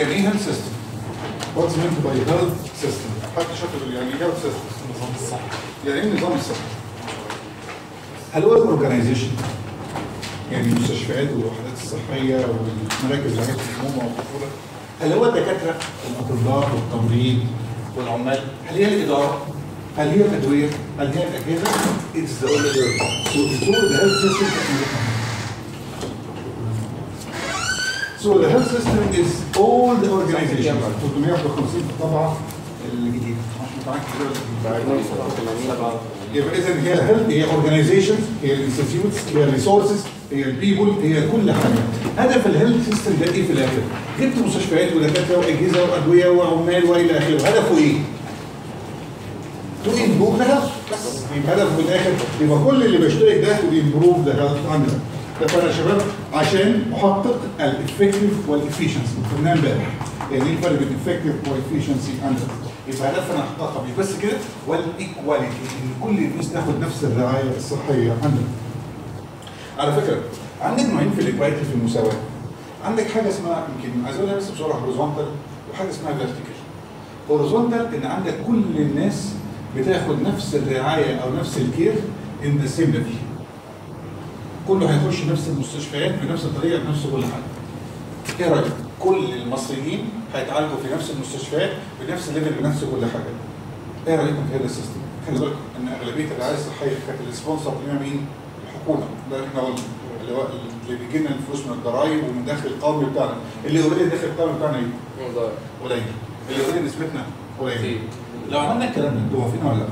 يعني ايه هيلث سيستم؟ واتس مينت باي هيلث سيستم حد شاطر يعني ايه هيلث سيستم؟ نظام الصحي يعني ايه النظام الصحي؟ هل هو الاورجنايزيشن؟ يعني المستشفيات والوحدات الصحيه والمراكز العلاج الامومه والطفوله هل هو الدكاتره والاطباء والتمريض والعمال؟ هل هي الاداره؟ هل هي الادويه؟ هل هي الاجهزه؟ It's the only So it's all the health system that we look at. So the health system is all the organization 351 في الطبعه الجديده مش متعاك يبقى اذا هي الهيلث هي اورجانيزيشنز هي الانستتيوتس هي الريسورسز هي البيبل هي كل حاجه هدف الهيلث سيستم ده ايه في الاخر؟ جبت مستشفيات ودكاتره واجهزه وادويه وعمال والى اخره هدفه ايه؟ تو امبروف ذا هيلث بس يبقى هدفه في الاخر يبقى كل اللي بيشترك ده تو امبروف ذا هيلث عندنا ده فانا يا شباب عشان احقق الافكتيف والافيشنسي قلنا امبارح يعني ايه الفرق بين الافكتيف والافيشنسي عندنا يبقى هدفنا نحققها مش بس كده والايكواليتي ان كل الناس تاخد نفس الرعايه الصحيه عندنا على فكره عندك نوعين في الايكواليتي في المساواه عندك حاجه اسمها يمكن عايز اقولها بس بسرعه هوريزونتال وحاجه اسمها فيرتيكال هوريزونتال ان عندك كل الناس بتاخد نفس الرعايه او نفس الكير ان ذا سيم ليفل كله هيخش نفس المستشفيات بنفس الطريقه بنفس كل حاجه ايه رايك؟ كل المصريين هيتعالجوا في نفس المستشفيات بنفس الليفل بنفس كل حاجه. ايه رايكم في هذا السيستم؟ خلي بالكم ان اغلبيه الرعايه الصحيه كانت السبونسر لنا مين؟ الحكومه ده اللي احنا قلنا اللي هو اللي بيجي لنا الفلوس من الضرايب ومن داخل القومي بتاعنا اللي اوريدي داخل القومي بتاعنا ايه؟ قليل اللي اوريدي نسبتنا قليله لو عملنا الكلام ده انتوا موافقين ولا لا؟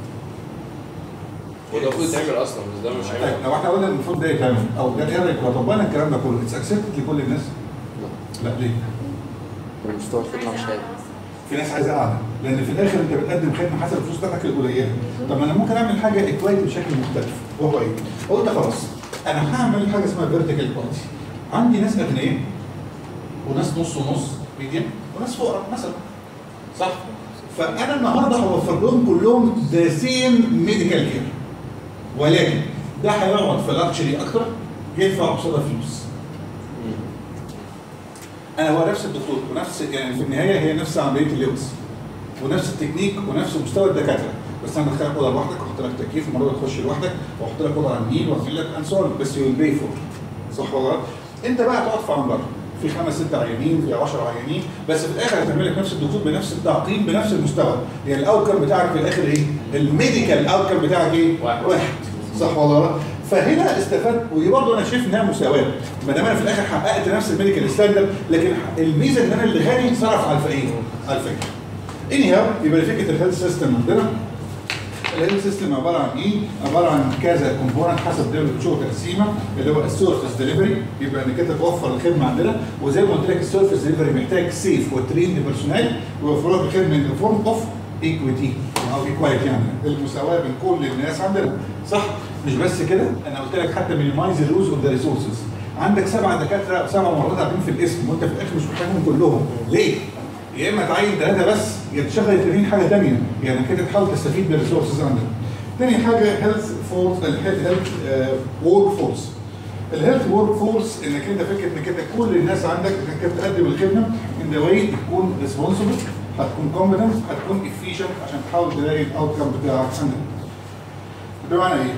وده المفروض يتعمل اصلا بس ده مش طيب هيعمل لو احنا قلنا المفروض ده يتعمل او ده ايه رايك لو طبقنا الكلام ده كله اتس اكسبتد لكل الناس؟ لا ليه؟ مستوى الخدمه مش عالي في ناس عايزه اعلى لان في الاخر انت بتقدم خدمه حسب الفلوس بتاعتك القليله طب ما انا ممكن اعمل حاجه ايكواليتي بشكل مختلف وهو ايه؟ قلت خلاص انا هعمل حاجه اسمها فيرتيكال كواليتي عندي ناس اغنياء وناس نص ونص ميديم وناس فقراء مثلا صح؟ فانا النهارده هوفر لهم كلهم ذا سيم ميديكال كير ولكن ده هيقعد في لاكشري اكتر يدفع قصادها فلوس انا هو نفس الدكتور ونفس يعني في النهايه هي نفس عمليه اللبس ونفس التكنيك ونفس مستوى الدكاتره بس انا بدخلك اوضه لوحدك واحط لك تكييف المره دي تخش لوحدك واحط لك اوضه على النيل واعمل لك انسول بس يو بي فور صح ولا لا؟ انت بقى هتقعد في عنبر في خمس ست عيانين في 10 عيانين بس في الاخر هتعمل لك نفس الدكتور بنفس التعقيم بنفس المستوى يعني الاوتكم بتاعك في الاخر ايه؟ الميديكال اوتكم بتاعك ايه؟ واحد. واحد صح ولا لا؟ فهنا استفدت ودي برضه انا شايف انها مساواه ما دام انا في الاخر حققت نفس الميديكال ستاندرد لكن الميزه ان انا اللي غني صرف على الفقير على الفكره. اني يبقى فكره الهيلث سيستم عندنا الهيلث سيستم عباره عن ايه؟ عباره عن كذا كومبوننت حسب دايما بتشوف تقسيمه اللي هو السيرفيس ديليفري يبقى انك انت توفر الخدمه عندنا وزي ما قلت لك السيرفيس ديليفري محتاج سيف وترين بيرسونال ويوفر لك الخدمه ان فورم اوف ايكويتي او ايكواليتي يعني المساواه بين كل الناس عندنا صح؟ مش بس كده انا قلت لك حتى مينيمايز اليوز اوف ذا ريسورسز عندك سبعه دكاتره سبع مرات قاعدين في الاسم وانت في الاخر مش محتاجهم كلهم ليه؟ يا اما تعين ثلاثه بس يا تشغل الاثنين حاجه ثانيه يعني كده تحاول تستفيد من الريسورسز عندك. تاني حاجه هيلث فورس الهيلث وورك فورس. الهيلث وورك فورس انك انت فكره انك انت كل الناس عندك انك انت تقدم الخدمه ان ذا واي تكون ريسبونسبل هتكون كومبتنت هتكون افيشنت عشان تحاول تلاقي الاوتكم بتاعك عندك. بمعنى ايه؟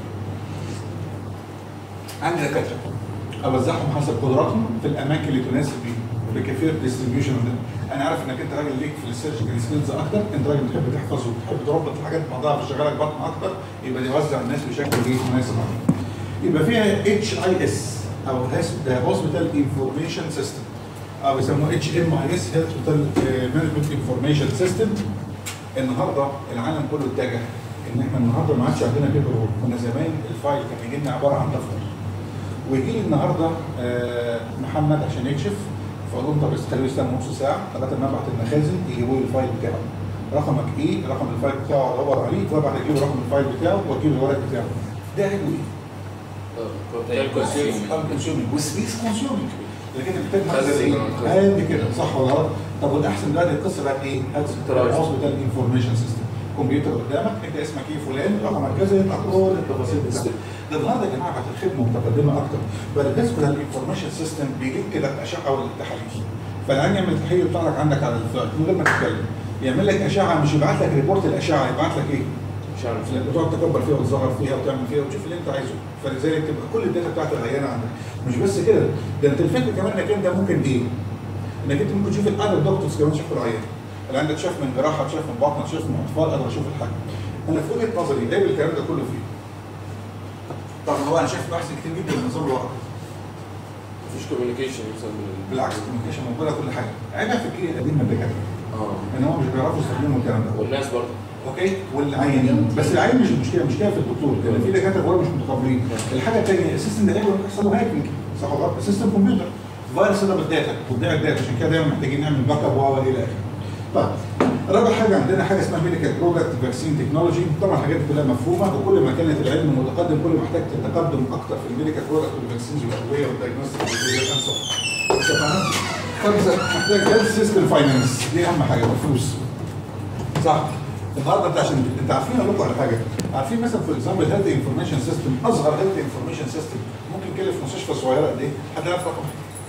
عندي دكاتره اوزعهم حسب قدراتهم في الاماكن اللي تناسب بيهم بكثير ديستريبيوشن انا عارف انك انت راجل ليك في السيرجيكال سكيلز اكتر انت راجل بتحب تحفظ وبتحب تربط الحاجات مع بعضها فشغالك بطن اكتر يبقى يوزع الناس بشكل ايه مناسب اكتر يبقى فيها اتش اي اس او هوسبيتال انفورميشن سيستم او بيسموه اتش ام اي اس هوسبيتال مانجمنت انفورميشن سيستم النهارده العالم كله اتجه ان احنا النهارده ما عادش عندنا بيبر وورك كنا زمان الفايل كان يجي لنا عباره عن دفتر ويجي لي النهارده آه، محمد عشان يكشف فاقول لهم طب خليه يستنى نص ساعه لغايه ما ابعت المخازن يجيبوا لي الفايل بتاعه رقمك ايه؟ رقم الفايل بتاعه ادور عليه وابعت اجيب رقم الفايل بتاعه واجيب الورق بتاعه ده عيبه ايه؟ كونسيومينج وسبيس كونسيومينج لكن انت محتاج خزن. مخزن ايه؟ قد كده صح ولا غلط؟ طب والاحسن دلوقتي القصه بقت ايه؟ هوسبيتال انفورميشن سيستم كمبيوتر قدامك انت اسمك ايه فلان رقمك كذا يطلع كل التفاصيل بتاعتك ده النهارده يا جماعه بقت الخدمه متقدمه اكتر بل الهوسبيتال انفورميشن سيستم بيجيب كده الاشعه والتحاليل فالعين يعمل التحليل بتاع لك عندك على الفلايت من غير ما تتكلم يعمل لك اشعه مش يبعت لك ريبورت الاشعه يبعت لك ايه؟ مش عارف بتقعد تكبر فيها وتظهر فيها وتعمل فيها وتشوف اللي انت عايزه فلذلك تبقى كل الداتا بتاعت العيانه عندك مش بس كده ده انت الفكره كمان انك انت ممكن ايه؟ انك انت ممكن تشوف الاذر دكتورز كمان شافوا العيان اللي عندك شاف من جراحه شاف من بطنه شاف من اطفال اقدر اشوف الحاجه انا في وجهه نظري قابل الكلام ده كله فيه طبعا هو انا شايف احسن كتير جدا من نظام الورق مفيش كوميونيكيشن مثلا بال- بالعكس الكوميونيكيشن موجوده كل حاجه عيبها في الجيل القديم من الدكاتره اه ان هم مش بيعرفوا يستخدموا الكلام ده والناس برضه اوكي والعيانين بس العيان مش المشكله المشكله في الدكتور لان في دكاتره بره مش متقبلين الحاجه الثانيه السيستم ده هيبقى بيحصل له هاكينج صح ولا غلط سيستم كمبيوتر فيروس ده بالداتا بتضيع الداتا عشان كده دايما محتاجين نعمل باك اب و الى اخره طيب رابع حاجه عندنا حاجه اسمها ميديكال برودكت فاكسين تكنولوجي طبعا الحاجات دي كلها مفهومه وكل ما كانت العلم متقدم كل ما احتاج تتقدم اكتر في الميديكال برودكت والفاكسينز والادويه والدايجنوستيك والانسر خمسه محتاج هيلث سيستم فاينانس دي اهم حاجه الفلوس صح النهارده انت عشان انت عارفين اقول لكم على حاجه عارفين مثلا في اكزامبل هيلث انفورميشن سيستم اصغر هيلث انفورميشن سيستم ممكن يكلف مستشفى صغيره قد ايه؟ حد يعرف رقم؟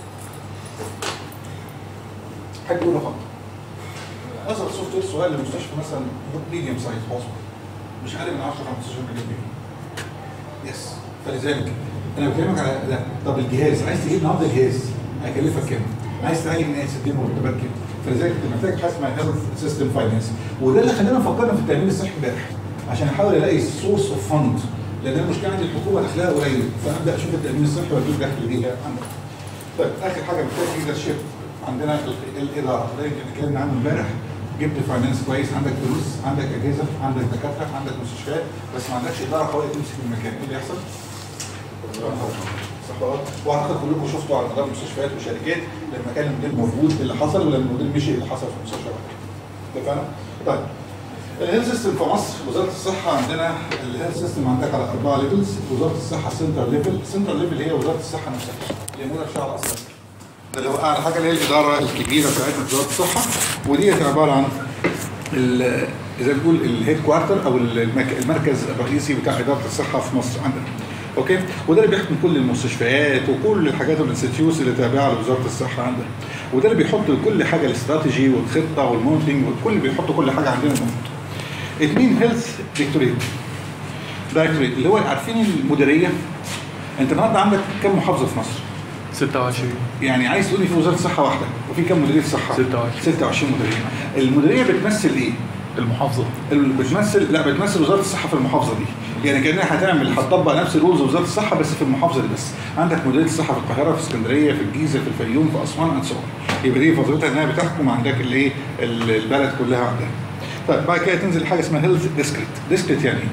حد يقول رقم اصغر سوفت وير صغير لمستشفى مثلا ميديوم سايز هوسبيتال مش اقل من 10 15 مليون جنيه يس فلذلك انا بكلمك على لا طب الجهاز عايز تجيب النهارده جهاز هيكلفك كام؟ عايز تعين ناس تديهم مرتبات كام؟ فلذلك انت محتاج حاجه اسمها هيلث سيستم فاينانس وده اللي خلانا فكرنا في التامين الصحي امبارح عشان احاول الاقي سورس اوف فند لان المشكله عندي الحكومه دخلها قليل فابدا اشوف التامين الصحي واجيب دخل ليها عندك. طيب اخر حاجه محتاج ليدرشيب عندنا ال- الاداره ده يمكن اتكلمنا عنه امبارح جبت فاينانس كويس عندك فلوس عندك اجهزه عندك دكاتره عندك مستشفيات بس ما عندكش اداره قويه تمسك المكان ايه اللي يحصل؟ صح ولا غلط؟ واعتقد كلكم شفتوا على مدار المستشفيات والشركات لما كان المدير موجود اللي حصل ولما المدير مشي اللي حصل في المستشفى بعد كده. اتفقنا؟ طيب الهيلث سيستم في مصر وزاره الصحه عندنا الهيلث سيستم عندك على اربعه ليفلز وزاره الصحه سنتر ليفل سنتر ليفل هي وزاره الصحه نفسها اللي موجوده في شعر اصلا ده اللي هو اعلى حاجه اللي هي الاداره الكبيره بتاعتنا في وزاره الصحه ودي عباره عن ال- زي ما بنقول الهيد كوارتر او المك- المركز الرئيسي بتاع اداره الصحه في مصر عندنا اوكي وده اللي بيحكم كل المستشفيات وكل الحاجات والانستتيوتس اللي تابعه لوزاره الصحه عندنا وده اللي بيحط كل حاجه الاستراتيجي والخطه والمونتنج والكل بيحط كل حاجه عندنا المفروض اتنين هيلث ديكتوريت دايركتوريت اللي هو عارفين المديريه انت النهارده عندك كم محافظه في مصر؟ 26 يعني عايز تقول لي في وزاره الصحه واحده وفي كم مديريه صحه؟ 26. 26 مديريه المديريه بتمثل ايه؟ المحافظة ال- بتمثل لا بتمثل وزاره الصحه في المحافظه دي يعني كانها هتعمل هتطبق نفس الرولز وزاره الصحه بس في المحافظه دي بس عندك مديريه الصحه في القاهره في اسكندريه في الجيزه في الفيوم في اسوان اند سو يبقى دي وظيفتها انها بتحكم عندك الايه ال- البلد كلها عندها طيب بعد كده تنزل حاجه اسمها هيلث ديسكريت ديسكريت يعني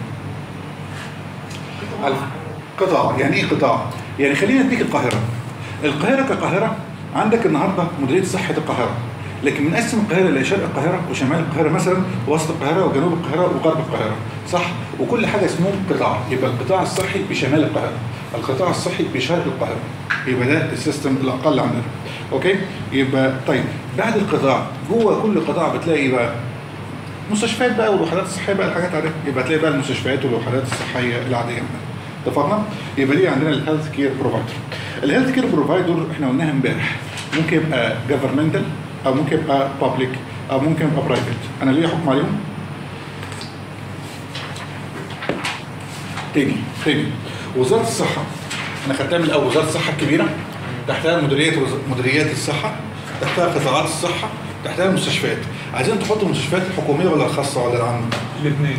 ايه؟ قطاع يعني ايه قطاع؟ يعني خلينا نديك القاهره القاهره كقاهره عندك النهارده مديريه صحه القاهره لكن بنقسم القاهره لشرق القاهره وشمال القاهره مثلا ووسط القاهره وجنوب القاهره وغرب القاهره صح وكل حاجه اسمه قطاع يبقى القطاع الصحي بشمال القاهره القطاع الصحي بشرق القاهره يبقى ده السيستم الاقل عندنا اوكي يبقى طيب بعد القطاع جوه كل قطاع بتلاقي ايه بقى مستشفيات بقى والوحدات الصحيه بقى الحاجات عاديه يبقى تلاقي بقى المستشفيات والوحدات الصحيه العاديه منها اتفقنا؟ يبقى دي عندنا الهيلث كير بروفايدر. الهيلث كير بروفايدر احنا قلناها امبارح ممكن يبقى جفرمنتال او ممكن يبقى بابليك او ممكن يبقى برايفت. انا ليه حكم عليهم؟ تاني تاني وزاره الصحه انا خدتها من الاول وزاره الصحه الكبيره تحتها مديريه وز- مديريات الصحه تحتها قطاعات الصحه تحتها المستشفيات عايزين تحطوا المستشفيات الحكوميه ولا الخاصه ولا العامه؟ الاثنين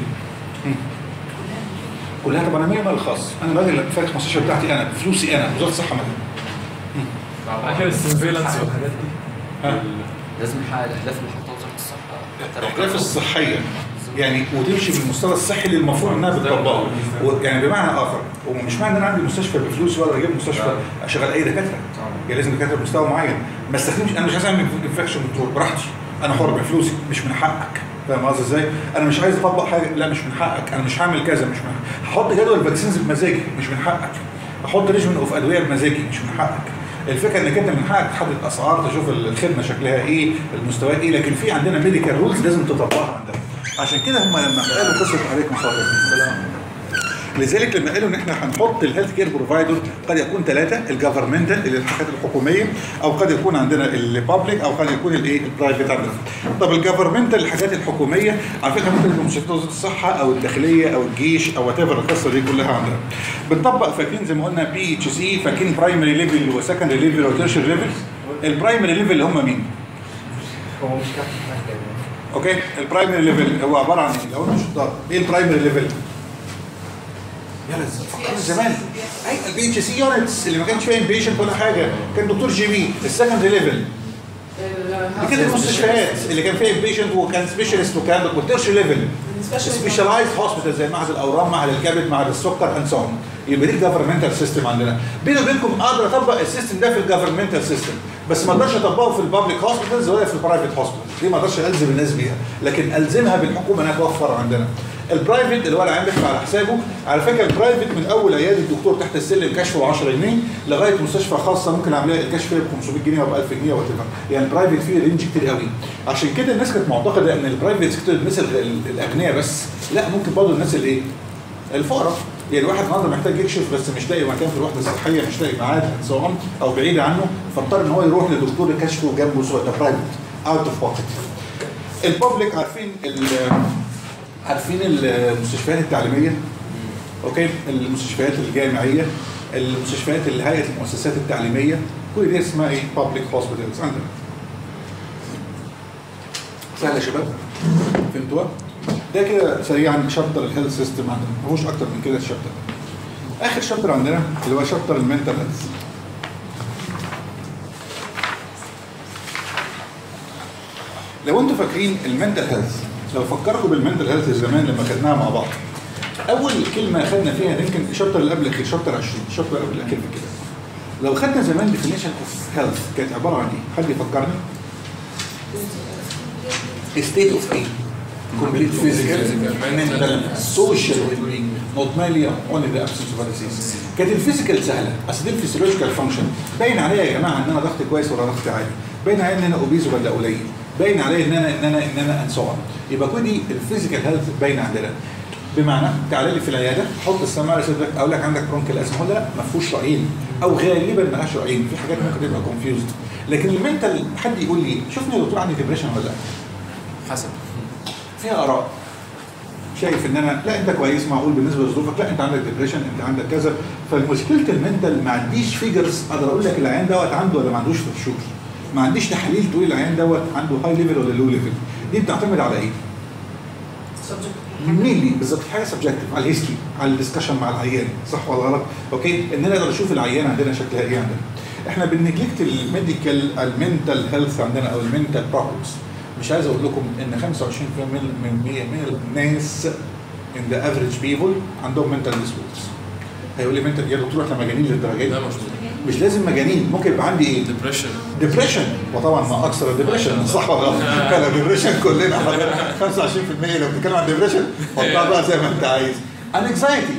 كلها طب انا مالي مال الخاص انا راجل فاتح المستشفى بتاعتي انا بفلوسي انا وزاره الصحه مالها عشان السيرفيلانس والحاجات دي ها؟ لازم نحقق الاهداف اللي حطها وزاره الصحه حتى لو الاهداف كان- الصحيه يعني وتمشي بالمستوى الصحي اللي المفروض انها بتطبقه و- يعني بمعنى اخر ومش معنى ان انا عندي مستشفى بفلوسي ولا اجيب مستشفى اشغل اي دكاتره يعني لازم دكاتره بمستوى معين ما استخدمش انا مش عايز اعمل انفكشن كنترول براحتي انا حر بفلوسي مش من حقك فاهم قصدي ازاي؟ انا مش عايز اطبق حاجه لا مش من حقك انا مش هعمل كذا مش من حقك هحط جدول فاكسينز بمزاجي مش من حقك احط ريجمنت اوف ادويه بمزاجي مش من حقك الفكره انك انت من حقك تحدد اسعار تشوف الخدمه شكلها ايه المستويات ايه لكن في عندنا ميديكال رولز لازم تطبقها عندنا عشان كده هم لما قالوا قصه عليكم الصلاه والسلام لذلك لما قالوا ان احنا هنحط الهيلث كير بروفايدر قد يكون ثلاثه الجفرمنتال اللي الحاجات الحكوميه او قد يكون عندنا البابليك او قد يكون الايه البرايفت عندنا طب الجفرمنتال الحاجات الحكوميه على فكره ممكن تكون مستشفيات وزاره الصحه او الداخليه او الجيش او وات القصه دي كلها عندنا بنطبق فاكرين زي ما قلنا بي اتش سي فاكرين برايمري ليفل وسكندري ليفل وتيرشر ليفل البرايمري ليفل اللي هم مين؟ هو مش كافي حاجه اوكي البرايمري ليفل هو عباره عن ايه؟ لو انت شطار ايه البرايمري ليفل؟ يلا فكروا زمان اي البي اتش سي يونتس اللي ما كانش فيها بيشنت ولا حاجه كان دكتور جي بي السكندري ليفل دي كانت المستشفيات اللي كان فيها بيشنت وكان سبيشالست وكان والتيرش ليفل سبيشالايزد هوسبيتال زي معهد الاورام معهد الكبد معهد السكر اند سون يبقى دي الجفرمنتال سيستم عندنا بيني وبينكم اقدر اطبق السيستم ده في الجفرمنتال سيستم بس ما اقدرش اطبقه في البابليك هوسبيتالز ولا في البرايفت هوسبيتالز دي ما اقدرش الزم الناس بيها لكن الزمها بالحكومه انها توفر عندنا البرايفت اللي هو العيان بيدفع على حسابه على فكره البرايفت من اول عياده الدكتور تحت السلم كشف ب 10 جنيه لغايه مستشفى خاصه ممكن عمليه الكشف فيها ب 500 جنيه او ب 1000 جنيه وات يعني البرايفت فيه رينج كتير قوي عشان كده الناس كانت معتقده ان البرايفت سيكتور الناس ال- الاغنياء بس لا ممكن برضه الناس الايه؟ الفقراء يعني الواحد النهارده محتاج يكشف بس مش لاقي مكان في الوحده الصحيه مش لاقي ميعاد سواء او بعيد عنه فاضطر ان هو يروح لدكتور كشفه جنبه سواء ده برايفت اوت اوف بوكيت البابليك عارفين ال- عارفين المستشفيات التعليميه اوكي المستشفيات الجامعيه المستشفيات اللي هيئه المؤسسات التعليميه كل دي اسمها ايه بابليك هوسبيتالز عندنا سهل يا شباب فهمتوها ده كده سريعا شابتر الهيلث سيستم عندنا مفيهوش اكتر من كده الشابتر اخر شابتر عندنا اللي هو شابتر المنتال هيلث لو انتوا فاكرين المنتال هيلث لو فكركم بالمنتال هيلث زمان لما خدناها مع بعض اول كلمه خدنا فيها يمكن الشابتر اللي قبل الاخير شابتر 20 الشابتر اللي قبل الاخير في كده لو خدنا زمان ديفينيشن اوف هيلث كانت عباره عن ايه؟ حد يفكرني؟ state of ايه؟ complete physical, mental, social well-being, not merely only the absence of a disease. كانت الفيزيكال سهله، اصل دي الفيسيولوجيكال فانكشن، باين عليا يا جماعه ان انا ضغطي كويس ولا ضغطي عالي، باين عليا ان انا اوبيز ولا قليل، باين عليا ان انا ان انا ان انا انسان. يبقى كل دي الفيزيكال هيلث باينه عندنا. بمعنى تعالى لي في العياده حط السماعه على صدرك اقول لك عندك برونكل اسم هو لا ما فيهوش رايين او غالبا ما لهاش رايين في حاجات ممكن تبقى كونفيوزد لكن المنتال حد يقول لي شوفني يا دكتور عندي ديبريشن ولا لا حسب فيها اراء شايف ان انا لا انت كويس معقول بالنسبه لظروفك لا انت عندك ديبريشن انت عندك كذا فالمشكله المنتال ما عنديش فيجرز اقدر اقول لك العيان دوت عنده ولا ما عندوش في الشهور ما عنديش تحاليل تقول العيان دوت عنده هاي ليفل ولا لو ليفل دي بتعتمد على ايه؟ مينلي بالظبط حاجه سبجكتيف على الهيستوري على الدسكشن مع العيان صح ولا غلط؟ اوكي ان انا اقدر اشوف العيان عندنا شكلها ايه عندنا احنا بنجلكت الميديكال المنتال هيلث عندنا او المنتال بروبلمز مش عايز اقول لكم ان 25% من من من الناس in the average people عندهم mental disorders هيقول لي mental يا دكتور احنا مجانين للدرجه دي لا مش مش لازم مجانين ممكن يبقى عندي ايه؟ ديبريشن ديبريشن وطبعا ما اكثر الديبريشن صح ولا غلط؟ كان ديبريشن كلنا حضرتك 25% لو بتتكلم عن ديبريشن حطها بقى زي ما انت عايز انكزايتي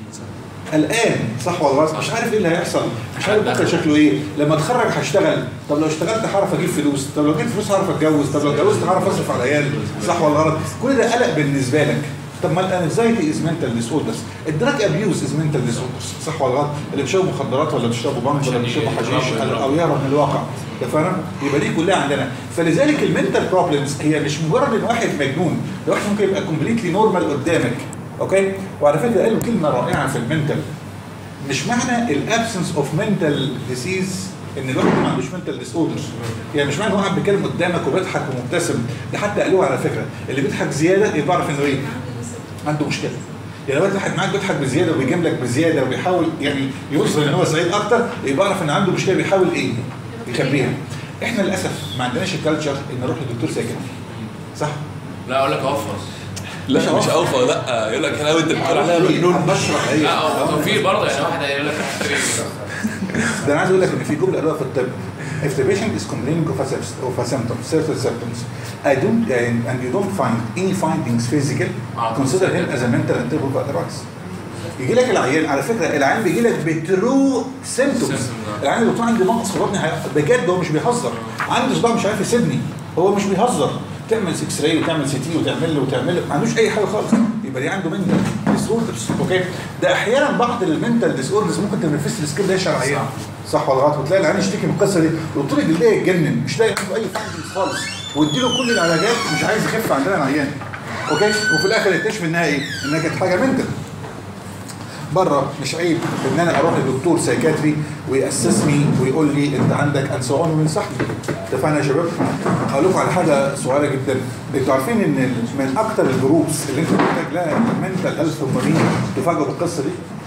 قلقان صح ولا غلط؟ مش عارف ايه اللي هيحصل مش عارف بكره شكله ايه لما اتخرج هشتغل طب لو اشتغلت هعرف اجيب فلوس طب لو جبت فلوس هعرف اتجوز طب لو اتجوزت هعرف اصرف على العيال صح ولا غلط؟ كل ده قلق بالنسبه لك طب ما الانكزايتي از منتال ديس اوردرز الدراج ابيوز از منتال ديس اوردرز صح ولا غلط؟ اللي بيشربوا مخدرات ولا بيشربوا بنك ولا بيشربوا حشيش او يهرب من الواقع ده فاهم؟ يبقى دي كلها عندنا فلذلك المنتال بروبلمز هي مش مجرد ان واحد مجنون ده واحد ممكن يبقى كومبليتلي نورمال قدامك اوكي وعلى فكره قالوا كلمه رائعه في المنتال مش معنى الابسنس اوف منتال ديسيز ان الواحد ما عندوش منتال ديس اوردرز يعني مش معنى هو قاعد بيتكلم قدامك وبيضحك ومبتسم ده حتى قالوها على فكره اللي بيضحك زياده يبقى يعرف انه ايه عنده مشكله يعني لو واحد معاك بيضحك بزياده وبيجاملك بزياده وبيحاول يعني يوصل ان هو سعيد اكتر يبقى يعرف ان عنده مشكله بيحاول ايه؟ يخبيها احنا للاسف ما عندناش الكالتشر ان نروح لدكتور ساكن صح؟ لا اقول لك اوفر لا مش اوفى لا يقول لك انا وانت بتقول عليها مجنون بشرح هي لا هو في برضه يعني واحد هيقول لك ده انا عايز اقول لك ان في جمله قالوها في الطب if the patient is complaining of a, symptom- of a symptom, certain symptoms, I don't, and, and you don't find any findings physical, آه. consider him as a mental and terrible otherwise. يجي لك العيان على فكره العيان بيجي لك بترو سيمتومز Symptoms. العيان اللي عنده نقص في بطني هي- بجد هو مش بيهزر عنده صداع مش عارف يسيبني هو مش بيهزر تعمل 6 راي وتعمل سي تي وتعمل له وتعمل له ما عندوش اي حاجه خالص يبقى دي عنده منتال ديس اوردرز اوكي ده احيانا بعض المنتال ديس اوردرز ممكن تنفس السكيل ده شرعيا صح ولا غلط وتلاقي العيان يشتكي من القصه دي وطول الليل يتجنن مش لاقي عنده اي فايندنجز خالص واديله كل العلاجات مش عايز يخف عندنا العيان اوكي وفي الاخر يكتشف انها ايه؟ انها كانت حاجه منتال بره مش عيب ان انا اروح لدكتور سايكاتري ويأسسني ويقول لي انت عندك انسوان وينصحني اتفقنا يا شباب هقول لكم على حاجه صغيره جدا انتوا عارفين ان ال- من اكتر الجروبس اللي انت محتاج لها منتال هيلث هم مين تفاجئوا بالقصه دي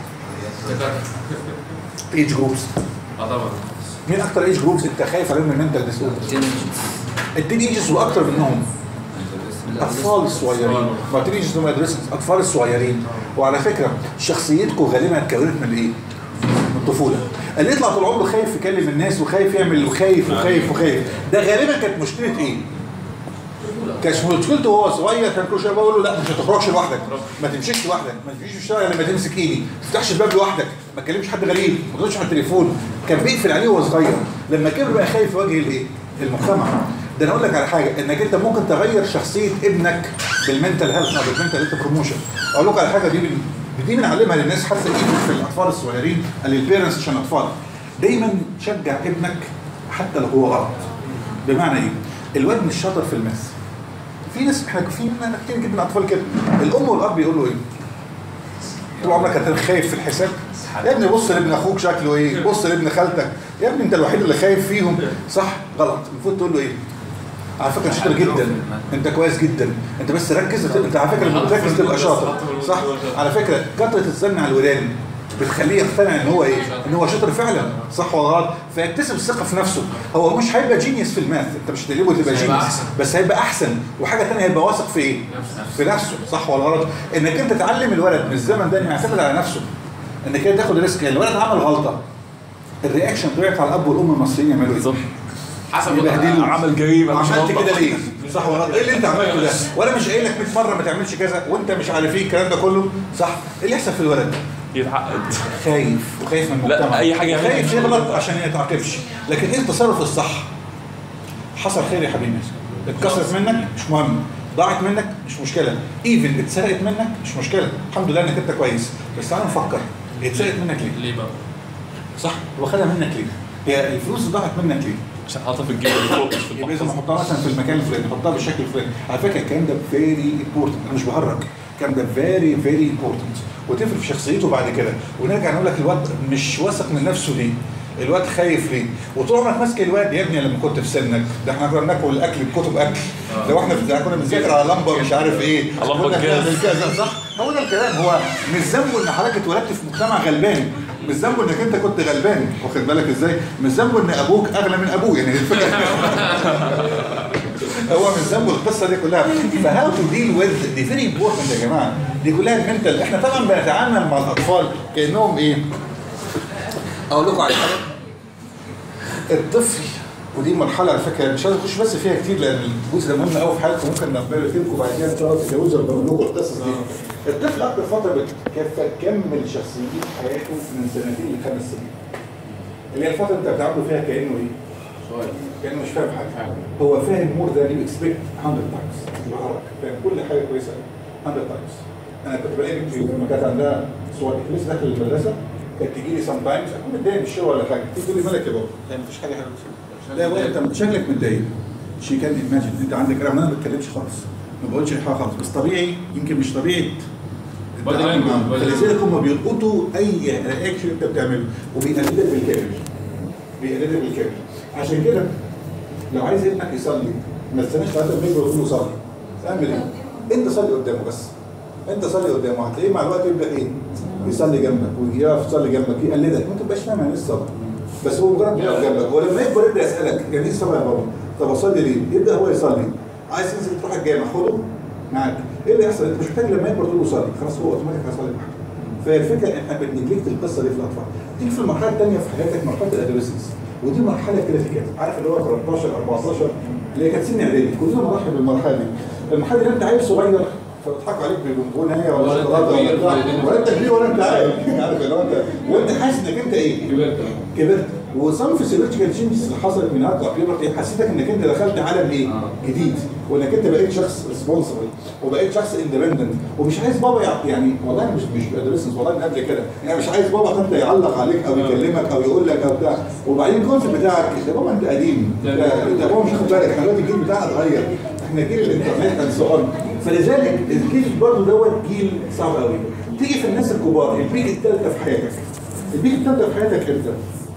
ايج جروبس اه طبعا مين اكتر ايج جروبس انت خايف عليهم من المنتال ديس التين ايجز واكتر منهم الاطفال الصغيرين ما تيجي هم الاطفال الصغيرين وعلى فكره شخصيتكم غالبا اتكونت من ايه؟ من الطفوله اللي يطلع طول عمره خايف يكلم الناس وخايف يعمل وخايف وخايف وخايف ده غالبا كانت مشكله ايه؟ كانت مشكلته وهو صغير كان كل شويه بقول له لا مش هتخرجش لوحدك ما تمشيش لوحدك ما تمشيش في الشارع لما تمسك ايدي ما تفتحش الباب لوحدك ما تكلمش حد غريب ما تردش على التليفون كان بيقفل عليه وهو صغير لما كبر بقى خايف يواجه الايه؟ المجتمع ده انا اقول لك على حاجه انك انت ممكن تغير شخصيه ابنك بالمنتال هيلث او بالمنتال هيلث بروموشن اقول لكم على حاجه دي من دي بنعلمها للناس حتى ايفن في الاطفال الصغيرين للبيرنتس عشان اطفال دايما شجع ابنك حتى لو هو غلط بمعنى ايه؟ الواد مش شاطر في الماث في ناس احنا في مننا كتير جدا اطفال كده الام والاب بيقولوا ايه؟ طول عمرك هتبقى خايف في الحساب يا ابني بص لابن اخوك شكله ايه بص لابن خالتك يا ابني انت الوحيد اللي خايف فيهم صح غلط المفروض تقول له ايه على فكره شاطر جدا انت كويس جدا انت بس ركز انت على فكره لما تركز تبقى شاطر صح على فكره كثره الزن على الودان بتخليه يقتنع ان هو ايه ان هو شاطر فعلا صح ولا غلط فيكتسب الثقه في نفسه هو مش هيبقى جينيوس في الماث انت مش هتقلبه تبقى هيبقى جينيوس أحسن. بس هيبقى احسن وحاجه ثانيه هيبقى واثق في ايه في نفسه صح ولا غلط انك انت تعلم الولد من الزمن ده انه يعتمد على نفسه انك انت تاخد ريسك الولد عمل غلطه الرياكشن طلعت على الاب والام المصريين يعملوا ايه حسب يبهدلوا. عمل جريمه مش عملت غلطة. كده ليه؟ صح ولا غلط؟ ايه اللي انت عملته ده؟ وانا مش قايل لك 100 مره ما تعملش كذا وانت مش عارف ايه الكلام ده كله صح؟ ايه اللي يحصل في الولد؟ يتعقد خايف وخايف من لا، المجتمع أي حاجة يعملها خايف مش يغلط عشان ما يتعاقبش لكن ايه التصرف الصح؟ حصل خير يا حبيبي اتكسرت منك مش مهم ضاعت منك مش مشكله ايفن اتسرقت منك مش مشكله الحمد لله انك انت كويس بس تعالى نفكر هي اتسرقت منك ليه؟ ليه بقى؟ صح؟ هو خدها منك ليه؟ هي الفلوس ضاعت منك ليه؟ عشان حاطها في الجيب اللي فوق مش في يبقى لازم المحفظة. احطها مثلا في المكان الفلاني احطها بالشكل الفلاني على فكره الكلام ده فيري امبورتنت انا مش بهرج الكلام ده فيري فيري امبورتنت وتفرق في شخصيته بعد كده ونرجع نقول لك الواد مش واثق من نفسه ليه الواد خايف ليه وطول عمرك ماسك الواد يا ابني لما كنت في سنك ده احنا كنا بناكل الاكل بكتب اكل لو احنا في كنا بنذاكر على لمبه مش عارف ايه على لمبة كنا جاز. بنعمل كذا صح هو ده الكلام هو مش ذنبه ان حضرتك اتولدت في مجتمع غلبان مش ذنبه انك انت كنت غلبان واخد بالك ازاي مش ذنبه ان ابوك اغلى من ابوه يعني الفكره هو مش ذنبه القصه دي كلها فهاو تو ديل ويز دي فيري امبورتنت يا جماعه دي كلها المنتال احنا طبعا بنتعامل مع الاطفال كانهم ايه اقول لكم على حاجه الطفل ودي مرحله على فكره مش عايز اخش بس فيها كتير لان الجزء ده مهم قوي في حياتكم ممكن نقبله لكم بعد كده ان شاء الله تتجوزوا وبقول لكم القصص دي الطفل اكتر فتره بتكمل شخصيته في حياته من سنتين لخمس سنين اللي هي الفتره انت بتعامله فيها كانه ايه؟ كانه مش فاهم حاجه هو فاهم مور ذان يو اكسبكت 100 تايمز بيعرف فاهم كل حاجه كويسه 100 تايمز انا كنت بلاقي بنتي لما كانت عندها صور لسه داخل المدرسه كانت تجي لي سام تايمز اكون متضايق من الشغل ولا حاجه تيجي تقول لي مالك يا بابا؟ يعني مفيش حاجه حلوه لا بابا انت شكلك متضايق شي كان ايماجن انت عندك رغم انا ما بتكلمش خالص ما بقولش اي حاجه خالص بس طبيعي يمكن مش طبيعي Body التعامل معاهم. language. فلذلك هم بيلقطوا اي رياكشن انت بتعمله وبيقلدك بالكامل بيقلدك بالكامل عشان كده لو عايز ابنك يصلي ما تستناش لغايه ما يكبر وتقول له صلي اعمل ايه؟ انت صلي قدامه بس انت صلي قدامه هتلاقيه مع الوقت يبدا ايه؟ يصلي جنبك ويقف يصلي جنبك يقلدك ما تبقاش فاهم يعني ايه الصلاه بس هو مجرد بيقف جنبك ولما يكبر يبدا يسالك يعني ايه الصلاه يا بابا؟ طب اصلي ليه؟ يبدا هو يصلي عايز تنزل تروح الجامع خده معاك ايه اللي يحصل؟ انت مش محتاج لما يكبر تقول له صلي خلاص هو اوتوماتيك هيصلي معاك فهي الفكره احنا بنجلكت القصه دي في الاطفال تيجي في المرحله الثانيه في حياتك مرحله الادوليسنس ودي مرحله كريتيكال عارف اللي هو 13 14 اللي هي كانت سن اعدادي كلنا بنرحب بالمرحله دي المرحله دي انت عيل صغير فبيضحكوا عليك بالبونبونيه ولا ولا أنت شوكولاته كبير ولا بتاع ولا أنت ولا انت كبير ولا انت عارف عارف اللي هو انت وانت حاسس انك انت ايه؟ كبرت كبرت وسام فيسيولوجيكال تشينجز اللي حصلت من هارت ابيورتي حسيتك انك انت دخلت عالم ايه؟ جديد وانك انت بقيت شخص ريسبونسبل وبقيت شخص اندبندنت ومش عايز بابا يع- يعني والله أنا مش مش ادريسنس والله من قبل كده يعني مش عايز بابا حتى يعلق عليك او يكلمك او يقول لك او بتاع وبعدين الكونسيبت بتاعك ده بابا انت قديم ده ده بابا مش واخد بالك احنا دلوقتي الجيل بتاعنا اتغير احنا جيل الانترنت اند سو اون فلذلك الجيل برضه دوت جيل صعب قوي تيجي في الناس الكبار البيك الثالثه في حياتك البيك الثالثه في حياتك امتى؟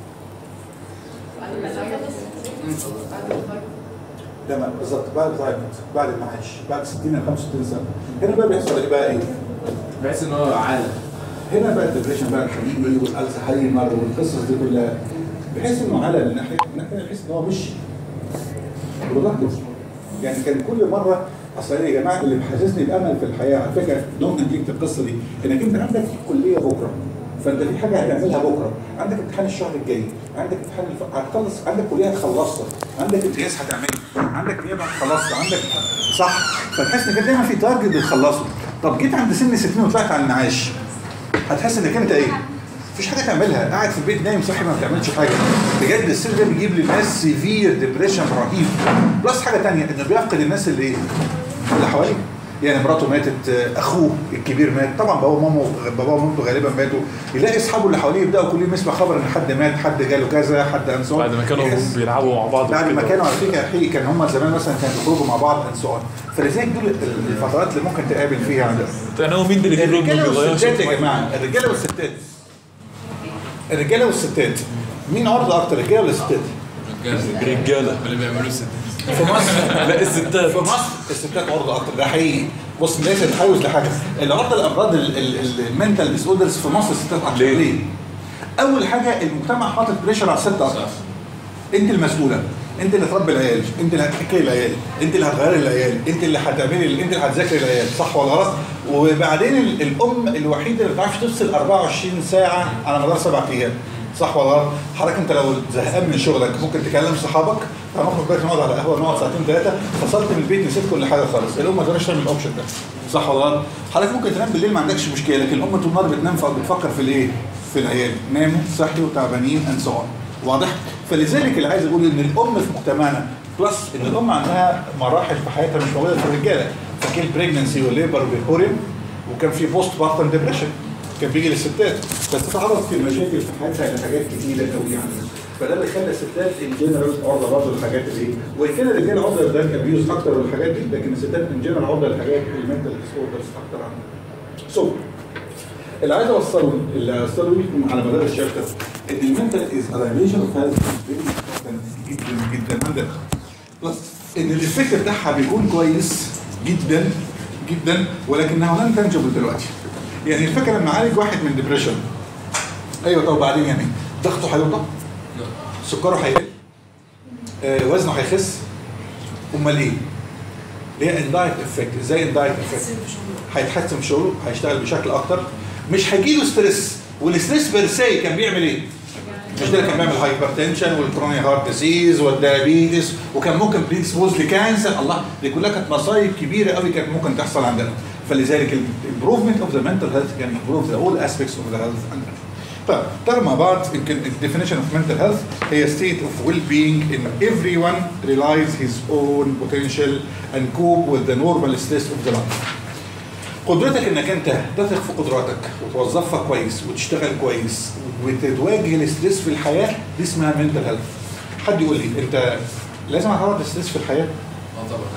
لما بالظبط بعد ريتايرمنت بعد المعاش بعد 60 ل 65 سنه هنا بقى بيحصل ايه بقى ايه؟ بحيث ان هو عالم هنا بقى الدبريشن بقى الحقيقي والالزهايمر والقصص دي كلها بحيث انه على الناحيه الناحيه بحيث ان هو مش productive. يعني كان كل مره اصل أنا يا جماعه اللي محسسني بامل في الحياه على فكره دون نتيجه القصه دي انك انت عندك كليه بكره فانت في حاجه هتعملها بكره عندك امتحان الشهر الجاي عندك امتحان الف... هتخلص عندك كليه هتخلصها عندك امتياز هتعمله عندك نيابه هتخلصها عندك صح فتحس انك دايما في تارجت بتخلصه طب جيت عند سن 60 وطلعت على المعاش هتحس انك انت ايه؟ مفيش حاجه تعملها قاعد في البيت نايم صاحي ما بتعملش حاجه بجد السن ده بيجيب للناس سيفير ديبريشن رهيب بلس حاجه تانية انه بيفقد الناس اللي ايه؟ اللي حواليه يعني مراته ماتت آه، اخوه الكبير مات طبعا بابا ومامه بابا ومامته غالبا ماتوا يلاقي اصحابه اللي حواليه يبداوا كل يوم يسمع خبر ان حد مات حد جاله كذا حد انسون بعد ما كانوا بيلعبوا مع بعض بعد ما وكده. كانوا على فكره حقيقي كان هم زمان مثلا كانوا يخرجوا مع بعض انسون فلذلك دول الفترات اللي ممكن تقابل فيها عندك يعني هو مين اللي بيجيب له الرجاله بيغيرش والستات يا جماعه الرجاله والستات الرجاله والستات مين عرضه اكتر الرجاله ولا الستات؟ رجاله اللي بيعملوه ست في مصر لا الستات في مصر الستات عرضه اكتر ده حقيقي بص الناس بتحوز لحاجه اللي عرضه الامراض المنتال ديس اوردرز في مصر الستات اكتر ليه؟ ليه؟ اول حاجه المجتمع حاطط بريشر على الست اكتر انت المسؤوله انت اللي تربي العيال انت اللي هتحكي العيال انت اللي هتغيري العيال انت اللي هتعملي انت اللي هتذاكري العيال صح ولا غلط وبعدين ال- الام الوحيده اللي ما بتعرفش تفصل 24 ساعه على مدار سبع ايام صح ولا غلط حضرتك انت لو زهقان من شغلك ممكن تكلم صحابك هنخرج دلوقتي نقعد على قهوه نقعد ساعتين ثلاثه فصلت من البيت نسيت كل حاجه خالص الام ما تقدرش تعمل الاوبشن ده صح ولا غلط حضرتك ممكن تنام بالليل ما عندكش مشكله لكن الام طول النهار بتنام فبتفكر في الايه في العيال ناموا صحي وتعبانين اند سو واضح فلذلك اللي عايز اقول ان الام في مجتمعنا بلس ان الام عندها مراحل في حياتها مش موجوده في الرجاله فكان بريجنسي وليبر وبيكوريم وكان في بوست بارتن ديبريشن كان بيجي للستات فتتعرض في المشاكل في حياتها لحاجات كتيره قوي يعني فده اللي خلى الستات ان جنرال عرضه برضه للحاجات اللي ايه وان كان الرجاله عرضه للدرج ابيوز اكتر والحاجات دي لكن الستات ان جنرال عرضه للحاجات المنتال ديس اوردرز اكتر عنها. سو اللي عايز اوصله اللي اوصله لكم على مدار الشابتر ان المنتال از ريليشن اوف هيلث جدا جدا عندنا بلس ان الافكت بتاعها بيكون كويس جدا جدا ولكنه لن تنجب دلوقتي يعني الفكره لما اعالج واحد من ديبريشن ايوه طب وبعدين يعني ضغطه هيوطى سكره هيقل آه وزنه هيخس امال ايه؟ ليه اندايت افكت ازاي اندايت افكت هيتحسن في شغله هيشتغل بشكل اكتر مش هيجيله ستريس والستريس بيرسي كان بيعمل ايه؟ مش ده اللي كان بيعمل هايبر تنشن والكروني هارت ديزيز والدايابيتس وكان ممكن بريدسبوز لكانسر الله دي كلها كانت مصايب كبيره قوي كانت ممكن تحصل عندنا فلذلك الامبروفمنت اوف ذا mental health كان improve the all aspects of the health عندنا طيب تعالوا مع بعض يمكن الديفينيشن اوف mental health هي state of well-being in everyone realize his own potential and cope with the normal stress of the life. قدرتك انك انت تثق في قدراتك وتوظفها كويس وتشتغل كويس وتواجه الاستريس في الحياه دي اسمها منتال هيلث. حد يقول لي انت لازم هتعرض الاستريس في الحياه؟ اه طبعا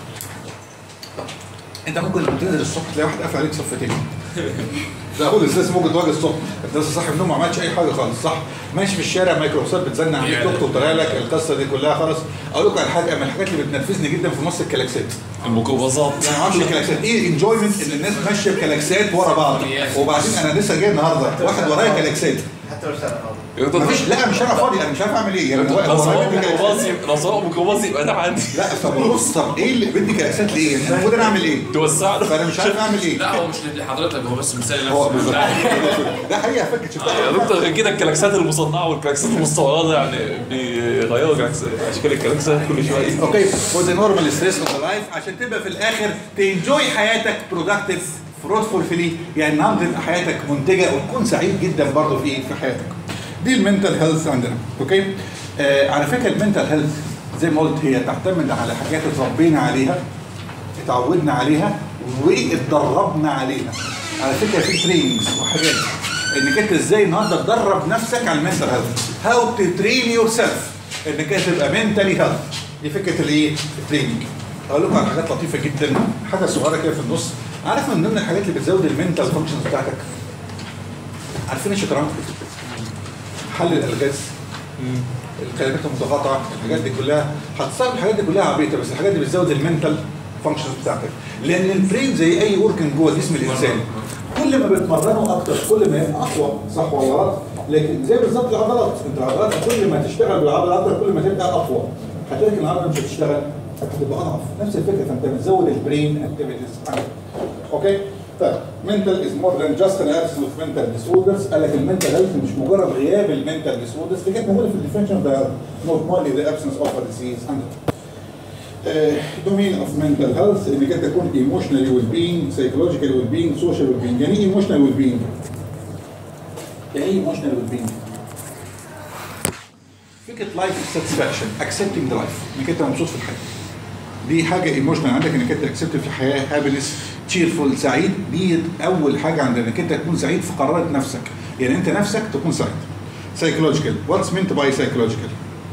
انت ممكن لما تنزل الصبح تلاقي واحد قافل عليك صفتين ده اول استريس ممكن تواجه الصبح انت لسه صاحي من النوم ما عملتش اي حاجه خالص صح ماشي في الشارع مايكروسوفت بتزنق عليك يعني. دكتور طالع لك القصه دي كلها خالص اقول لكم على حاجه من الحاجات اللي بتنرفزني جدا في مصر الكلاكسات الميكروباصات يعني ما اعرفش كلاكسات ايه انجويمنت ان الناس ماشيه بكلاكسات ورا بعض وبعدين انا لسه جاي النهارده واحد ورايا كلاكسات حتى لو سنة مفيش لا مش انا فاضي انا مش عارف اعمل ايه يعني هو- لو هو سواق بيدي ميكروباص كلاكسات. يبقى لو سواق ميكروباص يبقى ده عندي لا طب بص طب ايه اللي بدي كلاكسات ليه؟ يعني المفروض انا اعمل ايه؟ توسع له فانا مش عارف اعمل ايه لا هو مش لحضرتك هو بس مثال هو نفسه بالظبط لا، ده حقيقه فاكر يا شفتها دكتور غير كده الكلاكسات المصنعه والكلاكسات المستورده يعني بيغيروا كلاكس- اشكال الكلاكسات كل شويه اوكي فور ذا نورمال ستريس اوف ذا لايف عشان تبقى في الاخر تنجوي حياتك برودكتيف فروتفول فيلي يعني النهارده تبقى حياتك منتجه وتكون سعيد جدا برضه في ايه في حياتك دي المنتال هيلث عندنا اوكي آه على فكره المنتال هيلث زي ما قلت هي تعتمد على حاجات اتربينا عليها اتعودنا عليها واتدربنا عليها على فكره في تريننجز وحاجات انك انت ازاي النهارده تدرب نفسك على المنتال هيلث هاو تو ترين يور سيلف انك انت تبقى منتالي هيلث دي فكره الايه التريننج اقول لكم على حاجات لطيفه جدا حاجه صغيره كده في النص عارف من ضمن الحاجات اللي بتزود المنتال فانكشنز بتاعتك عارفين الشطرنج حل الالغاز الكلمات المتقاطعه الحاجات دي كلها هتصاب الحاجات دي كلها عبيطه بس الحاجات دي بتزود المنتال فانكشنز بتاعتك لان البرين زي اي اورجن جوه جسم الانسان كل ما بتمرنه اكتر كل ما يبقى اقوى صح ولا غلط لكن زي بالظبط العضلات انت العضلات كل ما تشتغل بالعضلات كل ما تبقى اقوى هتلاقي العضله مش هتشتغل هتبقى اضعف نفس الفكره فانت بتزود البرين اكتيفيتيز اوكي طيب mental is more than just an absence of mental disorders قال لك المنتال هيلث مش مجرد غياب المنتال disorders دي كانت موجوده في الديفينشن ده normally the absence of a disease and uh, domain of mental health انك انت تكون emotionally well being psychological well being social well being يعني ايه emotional well being؟ يعني ايه emotional well being؟ فكره life satisfaction accepting the life انك انت مبسوط في الحياه دي حاجه ايموشنال عندك انك انت اكسبت في الحياه هابينس تشيرفول سعيد دي اول حاجه عندك انك انت تكون سعيد في قرارات نفسك يعني انت نفسك تكون سعيد سايكولوجيكال واتس مينت باي سايكولوجيكال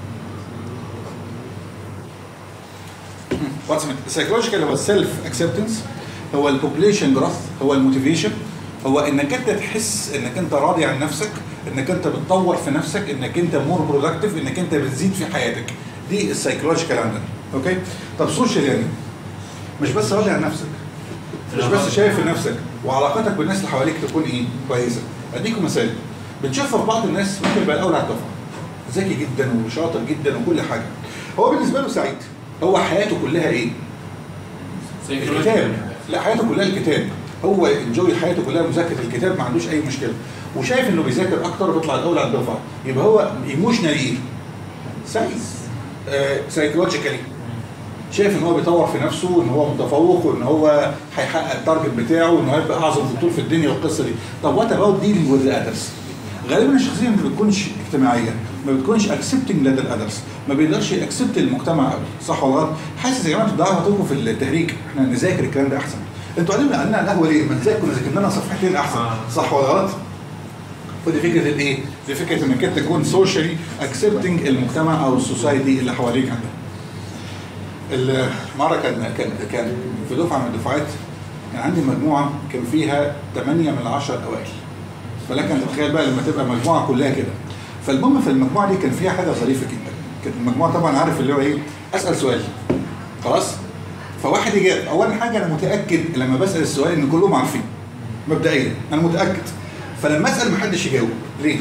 واتس مينت سايكولوجيكال هو السيلف اكسبتنس هو البوبليشن جروث هو الموتيفيشن هو انك انت تحس انك انت راضي عن نفسك انك انت بتطور في نفسك انك انت مور برودكتيف انك انت بتزيد في حياتك دي السايكولوجيكال عندنا اوكي طب سوشيال يعني مش بس راضي عن نفسك مش بس شايف في نفسك وعلاقتك بالناس اللي حواليك تكون ايه كويسه اديكم مثال بنشوفها في بعض الناس ممكن يبقى الاول على الدفعه ذكي جدا وشاطر جدا وكل حاجه هو بالنسبه له سعيد هو حياته كلها ايه الكتاب لا حياته كلها الكتاب هو انجوي حياته كلها مذاكره الكتاب ما عندوش اي مشكله وشايف انه بيذاكر اكتر وبيطلع الاول على الدفعه يبقى هو ايموشنالي ايه سعيد سايكولوجيكالي شايف ان هو بيطور في نفسه وان هو متفوق وان هو هيحقق التارجت بتاعه وان هو هيبقى اعظم دكتور في الدنيا والقصه دي طب وات اباوت ديلينج وذ اذرز غالبا الشخصيه ما بتكونش اجتماعيه ما بتكونش اكسبتنج لدى الاذرز ما بيقدرش يكسبت المجتمع قوي صح ولا غلط حاسس يا جماعه انتوا بتضيعوا وقتكم في التهريج احنا نذاكر الكلام ده احسن انتوا قاعدين قاعدين على القهوه ليه ما نذاكر كنا ذاكرنا لنا صفحتين احسن صح ولا غلط ودي فكره الايه؟ دي فكره انك انت تكون سوشيالي اكسبتنج المجتمع او السوسايتي اللي حواليك عندك. المره كان كان كان في دفعه من الدفعات كان عندي مجموعه كان فيها 8 من 10 الاوائل. فلك ان تتخيل بقى لما تبقى مجموعه كلها كده. فالمهم في المجموعه دي كان فيها حاجه ظريفه جدا. كانت المجموعه طبعا عارف اللي هو ايه؟ اسال سؤال. خلاص؟ فواحد يجاوب، اولا حاجه انا متاكد لما بسال السؤال ان كلهم عارفين. مبدئيا انا متاكد. فلما اسال محدش يجاوب، ليه؟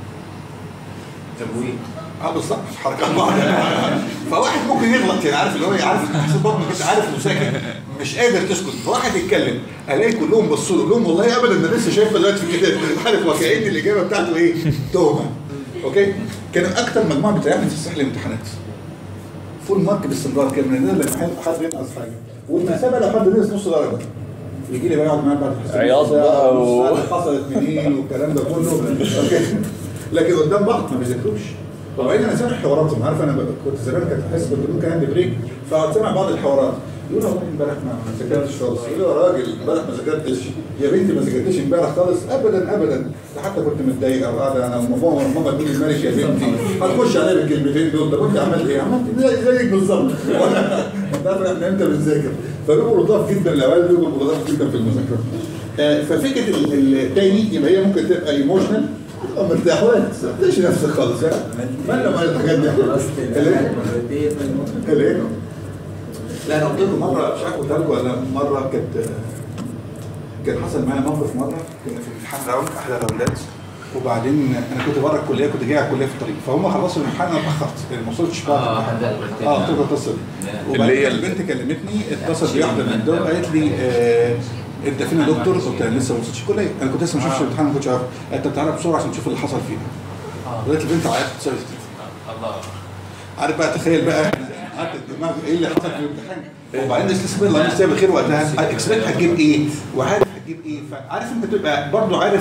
تمويل اه بالظبط حركات بعض فواحد ممكن يغلط يعني عارف اللي هو عارف تحس بطنه كده عارف انه ساكت مش قادر تسكت فواحد يتكلم الاقي كلهم بصوا له يقول لهم والله ابدا انا لسه شايفها دلوقتي في الكتاب عارف وكأن الاجابه بتاعته ايه؟ تهمه اوكي كان اكتر مجموعه بتريحني في السحل الامتحانات فول مارك باستمرار كان من لما حد حد ينقص حاجه والمسافه لو حد نقص نص درجه يجي لي بقى يقعد معايا بعد الحصه عياط بقى و- و... حصلت منين والكلام ده كله اوكي لكن قدام بعض ما بيذاكروش وبعدين انا سامع حواراتهم عارف انا ب- كنت زمان كنت احس كنت بقول كان عندي بريك فاقعد سامع بعض الحوارات يقول له والله امبارح ما ما ذاكرتش خالص يقول له يا راجل امبارح ما ذاكرتش يا بنتي ما ذاكرتش امبارح خالص ابدا ابدا ده حتى كنت متضايق او قاعده انا وماما ماما تقول لي مالك يا بنتي هتخش عليا بالكلمتين دول طب انت عملت ايه؟ عملت زي- زيك بالظبط وانا انت عارف احنا امتى بنذاكر فبيبقوا لطاف جدا الاوائل بيبقوا لطاف جدا في المذاكره آه، ففكره ال- التاني يبقى هي ممكن تبقى ايموشنال تبقى مرتاح ولا تستمتعش نفسك خالص ها؟ مالنا مال الحاجات دي الايه؟ الايه؟ لا انا قلت لكم مره مش عارف قلت لكم ولا مره كانت كان حصل معايا موقف مره كنا في امتحان راوند احد الاولاد وبعدين انا كنت بره الكليه كنت جاي على الكليه في الطريق فهم خلصوا الامتحان انا اتاخرت يعني ما وصلتش بعد اه الامتحان. حد قلت اه قلت لكم القصه دي وبعدين اللي هي البنت كلمتني اتصل بي واحده من الدول قالت لي آه انت فين يا دكتور؟ قلت لها لسه ما وصلتش الكليه انا كنت لسه ما شفتش الامتحان ما كنتش عارف قالت طب تعالى بسرعه عشان تشوف اللي حصل فيها قالت البنت عيطت سابت التليفون الله عارف بقى تخيل بقى قعدت الدماغ ايه اللي حصل في الامتحان وبعدين استثمار الله يمسيها بالخير وقتها اكسبكت هتجيب ايه وعارف هتجيب ايه فعارف انت تبقى برضه عارف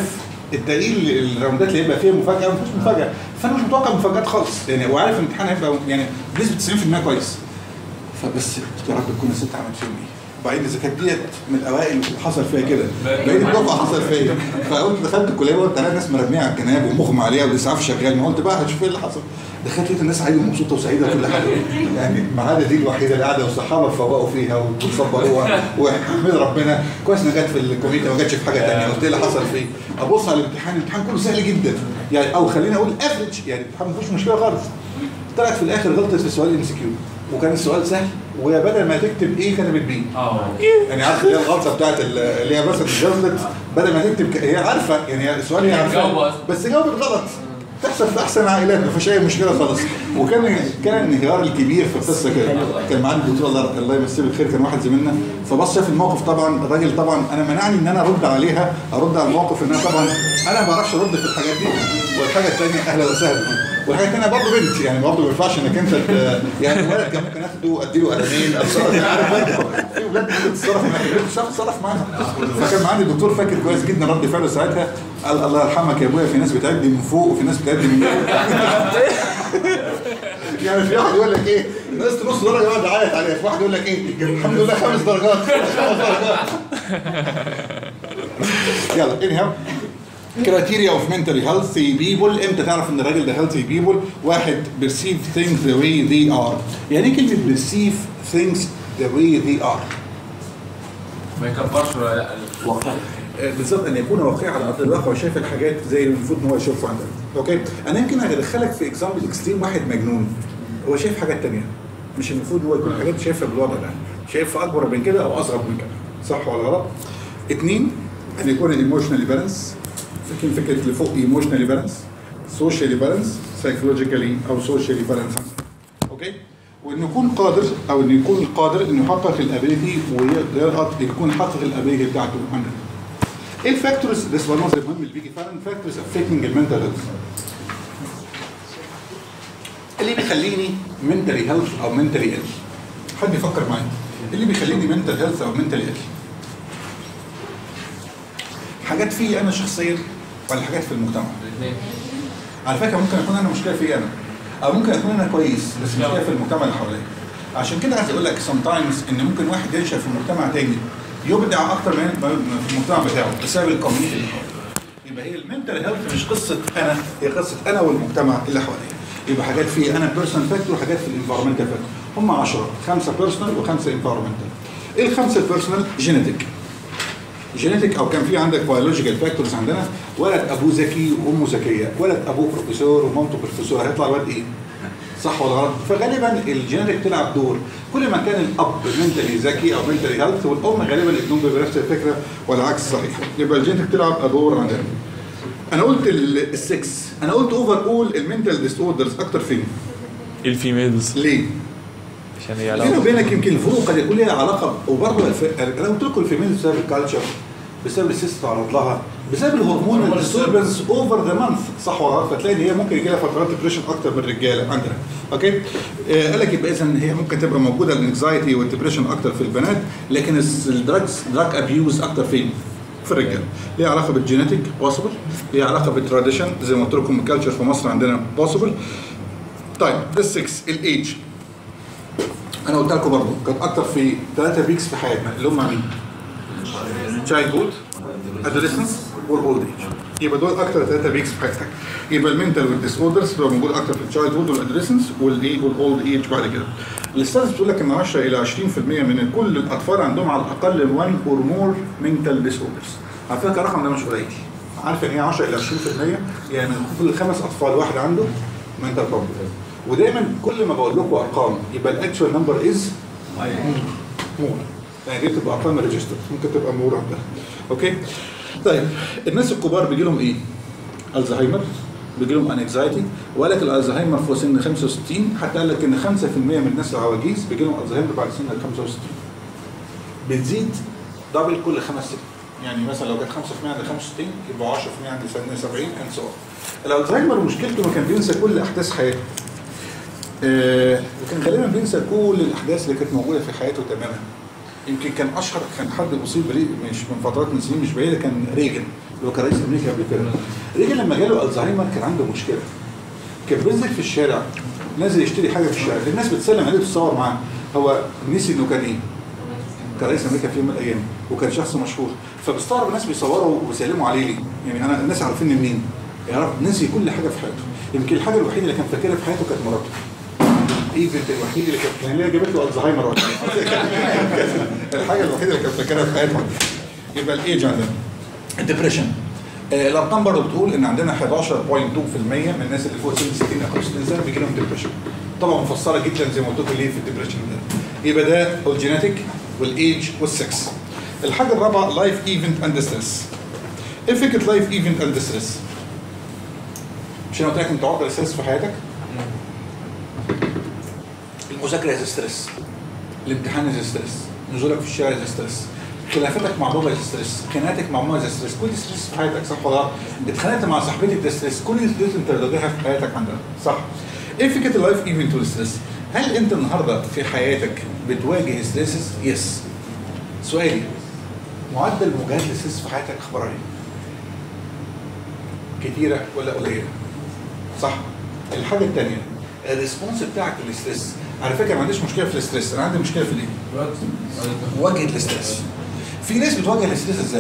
الدليل الراوندات اللي هيبقى فيها مفاجاه ما فيش مفاجاه فانا مش متوقع مفاجات خالص يعني وعارف الامتحان هيبقى يعني بنسبه 90% كويس فبس قلت يا رب تكون الست عملت فيهم ايه وبعدين اذا كانت ديت من الاوائل اللي حصل فيها كده بقيت الدفعه حصل فيا فقلت دخلت الكليه وقلت انا ناس مرميه على الجناب ومغمى عليها والاسعاف شغال ما قلت بقى هشوف ايه اللي حصل دخلت لقيت الناس عادي ومبسوطه وسعيده وكل حاجه يعني ما عدا دي الوحيده اللي قاعده والصحابه فوقوا فيها وصبروها واحمد ربنا كويس انها جت في الكوميديا ما جاتش في حاجه ثانيه قلت ايه اللي حصل فيه ابص على الامتحان الامتحان كله سهل جدا يعني او خليني اقول افريج يعني الامتحان ما فيهوش مشكله خالص طلعت في الاخر غلطت في السؤال ام سي كيو وكان السؤال سهل وهي بدل ما تكتب ايه كتبت بي اه يعني عارف اللي هي الغلطه بتاعت ال- اللي هي مثلا جاوبت بدل ما تكتب ك- هي عارفه يعني هي السؤال هي جاوبه عارفه أصلاً. بس جاوبت غلط تحصل في احسن عائلات ما فيش اي مشكله خالص وكان كان الانهيار الكبير في القصه كده كان معانا الدكتور الله الله يمسيه بالخير كان واحد زميلنا فبص شاف الموقف طبعا الراجل طبعا انا منعني ان انا ارد عليها ارد على الموقف ان انا طبعا انا ما بعرفش ارد في الحاجات دي والحاجه الثانيه اهلا وسهلا والحاجه الثانيه برضه بنت يعني برضه ما ينفعش انك انت ت- يعني الولد كان ممكن اخده اديله قلمين اتصرف يعني عارف انت في ولاد ممكن تتصرف معاك مش عارف تتصرف معاها فكان معانا الدكتور فاكر كويس جدا رد فعله ساعتها قال الله يرحمك يا ابويا في ناس بتعدي من فوق وفي ناس بتعدي من يعني في واحد يقول لك ايه ناس نص درجه يقعد يعيط عليها في واحد يقول لك ايه الحمد لله خمس درجات خمس درجات يلا anyhow criteria of mentally healthy people امتى تعرف ان الراجل ده healthy people واحد perceive things the way they are يعني ايه كلمه perceive things the way they are ما يكبرش ولا لا آه، بالظبط ان يكون واقعي على ارض الواقع وشايف الحاجات زي اللي المفروض ان هو يشوفها عندنا اوكي انا يمكن هدخلك في اكزامبل اكستريم واحد مجنون هو شايف حاجات تانية مش المفروض هو يكون حاجات شايفها بالوضع ده شايفها اكبر من كده او اصغر من كده صح ولا غلط؟ اثنين ان يكون الايموشنالي بالانس فاكرين فكره اللي فوق ايموشنالي بالانس سوشيالي بالانس سايكولوجيكالي او سوشيالي بالانس اوكي وانه يكون قادر او انه يكون قادر انه يحقق الابيليتي ويقدر يكون حقق الابيليتي بتاعته عندنا ايه الفاكتورز ده سؤال نظري مهم اللي بيجي فعلا فاكتورز افكتنج المنتال هيلث اللي بيخليني منتالي هيلث او منتالي ال حد يفكر معايا إيه اللي بيخليني منتال هيلث او منتالي ال حاجات فيا انا شخصيا ولا حاجات في المجتمع الاثنين على فكره ممكن اكون انا مشكله فيا انا او ممكن اكون انا كويس بس مشكله في المجتمع اللي حواليا عشان كده عايز اقول لك sometimes ان ممكن واحد ينشا في مجتمع تاني يبدع اكتر من من في المجتمع بتاعه بسبب الكوميونتي اللي حواليه يبقى هي المنتال هيلث مش قصه انا هي قصه انا والمجتمع اللي حواليا يبقى حاجات في انا بيرسونال فاكتور وحاجات في الانفيرمنتال فاكتور هم 10 خمسه بيرسونال وخمسه انفيرمنتال ايه الخمسه البيرسونال جينيتك جينيتك او كان في عندك بيولوجيكال فاكتورز عندنا ولد ابوه ذكي وامه ذكيه ولد ابوه بروفيسور ومامته بروفيسور هيطلع الواد ايه صح ولا غلط فغالبا الجينيتك تلعب دور كل ما كان الاب منتلي ذكي او منتلي هيلث والام غالبا ابنهم بيبقى نفس الفكره والعكس صحيح يبقى الجينيتك تلعب دور عندنا انا قلت ال- السكس انا قلت اوفر اول المنتال ديس اوردرز اكتر فين الفيميلز ليه عشان هي بيني علاقه وبينك يمكن الفروق قد يكون لها علاقه وبرضه الف... انا قلت لكم الفيميل بسبب الكالتشر بسبب السيست تعرض لها بسبب الهرمون الديستربنس اوفر ذا مانث صح ولا غلط فتلاقي ان هي ممكن يجي لها فترات ديبريشن اكتر من الرجاله عندنا اوكي آه قال لك يبقى اذا هي ممكن تبقى موجوده الانكزايتي والديبريشن اكتر في البنات لكن الدراجز دراج ابيوز اكتر فين؟ في الرجال ليها علاقه بالجينيتك بوسيبل ليها علاقه بالتراديشن زي ما قلت لكم الكالتشر في مصر عندنا بوسيبل طيب ده 6 الايدج انا قلت لكم برضه كانت اكتر في ثلاثه بيكس في حياتنا اللي هم مين؟ تشايلد هود ادolescence والاولد ايج يبقى دول اكتر ثلاثه بيكس في حياتك يبقى المنتال والديس اوردرز بتبقى موجود اكتر في التشايلد هود والادolescence والايه والاولد ايج بعد كده الاستاذ بتقول لك ان 10 الى 20% من كل الاطفال عندهم على الاقل 1 اور مور منتال ديس اوردرز على فكره الرقم ده مش قليل عارف ان هي 10 الى 20% يعني من كل خمس اطفال واحد عنده منتال بروبلم ودايما كل ما بقول لكم ارقام يبقى الاكشوال نمبر از مور يعني دي بتبقى ارقام ريجستر ممكن تبقى مور عندها اوكي طيب الناس الكبار بيجي لهم ايه؟ الزهايمر بيجي لهم انكزايتي وقال لك الالزهايمر فوق سن 65 حتى قال لك ان 5% من الناس العواجيز بيجي لهم الزهايمر بعد سن ال 65 بتزيد دبل كل خمس سنين يعني مثلا لو كانت 5% عند 65 يبقى 10% عند سن 70 اند سو الالزهايمر مشكلته انه كان بينسى كل احداث حياته آه، وكان غالبا بينسى كل الاحداث اللي كانت موجوده في حياته تماما يمكن كان اشهر كان حد اصيب بري مش من فترات من سنين مش بعيده كان ريجن اللي هو كان رئيس امريكا قبل كده ريجن لما جاله الزهايمر كان عنده مشكله كان بينزل في الشارع نازل يشتري حاجه في الشارع الناس بتسلم عليه تتصور معاه هو نسي انه كان ايه؟ كان رئيس امريكا في يوم من الايام وكان شخص مشهور فبستغرب الناس بيصوروا وبيسلموا عليه ليه؟ يعني انا الناس عارفين مين؟ يعرف نسي كل حاجه في حياته يمكن الحاجه الوحيده اللي كان فاكرها في حياته كانت مراته ايفنت الوحيد اللي كانت يعني هي جابت له الزهايمر ولا إيه؟ الحاجه الوحيده اللي كان فاكرها في حياته يبقى الايج عندنا الدبريشن آه، الارقام برضه بتقول ان عندنا 11.2% من الناس اللي فوق سن 60 او 65 سنه بيجي لهم ديبريشن طبعا مفسره جدا زي ما قلت لكم ليه في الديبريشن ده يبقى ده الجينيتيك والايج والسكس الحاجه الرابعه لايف ايفنت اند ستريس ايه فكره لايف ايفنت اند ستريس مش انا قلت لك انت عرضه للستريس في حياتك المذاكره از ستريس الامتحان از ستريس نزولك في الشارع از ستريس خلافاتك مع بابا از ستريس خناقاتك مع ماما از ستريس كل دي ستريس في حياتك صح ولا لا؟ اتخانقت مع صاحبتك ده ستريس كل دي ستريس انت بتواجهها في حياتك عندنا صح ايه فكره اللايف ايفنت والستريس هل انت النهارده في حياتك بتواجه ستريسز يس سؤالي معدل مواجهات الستريس في حياتك اخبارها ايه كتيره ولا قليله صح الحاجه الثانيه الريسبونس بتاعك للستريس على فكره ما عنديش مشكله في الستريس انا عندي مشكله في الايه مواجهه الاسترس في ناس بتواجه الاسترس ازاي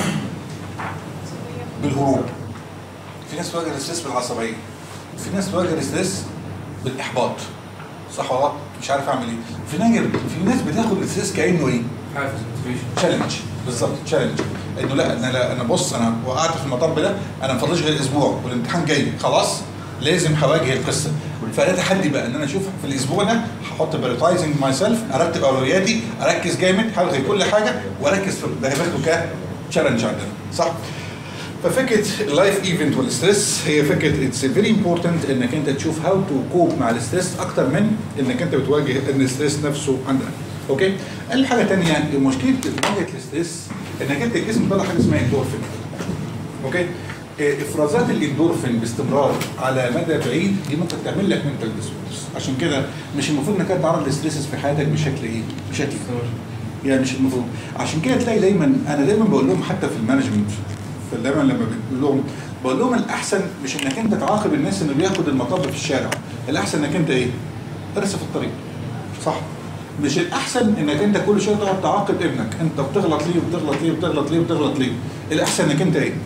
بالهروب في ناس بتواجه الاسترس بالعصبيه في ناس بتواجه الاسترس بالاحباط صح ولا غلط؟ مش عارف اعمل ايه في ناس في ناس بتاخد الاسترس كانه ايه حافز موتيفيشن تشالنج بالظبط تشالنج انه لا انا لا انا بص انا وقعت في المطب ده انا ما فاضلش غير اسبوع والامتحان جاي خلاص لازم هواجه القصه فده تحدي بقى ان انا اشوف في الاسبوع ده هحط برايتايزنج ماي سيلف ارتب اولوياتي اركز جامد هلغي كل حاجه واركز في ده باخده كتشالنج عندنا صح؟ ففكره اللايف ايفنت والستريس هي فكره اتس فيري امبورتنت انك انت تشوف هاو تو كوب مع الستريس اكتر من انك انت بتواجه ان الستريس نفسه عندك اوكي الحاجه الثانيه مشكله مواجهه الستريس انك انت الجسم بيطلع حاجه اسمها اندورفين اوكي إيه، افرازات الاندورفين باستمرار على مدى بعيد دي ممكن تعمل لك منتال ديسوردرز عشان كده مش المفروض انك تتعرض للستريسز في حياتك بشكل ايه؟ بشكل يعني مش المفروض عشان كده تلاقي دايما انا دايما بقول لهم حتى في المانجمنت في دايما لما بقول لهم بقول لهم الاحسن مش انك انت تعاقب الناس اللي بياخد المطب في الشارع الاحسن انك انت ايه؟ ارسف الطريق صح مش الاحسن انك انت كل شويه تقعد تعاقب ابنك انت بتغلط ليه وبتغلط ليه وبتغلط ليه وبتغلط ليه الاحسن انك انت ايه؟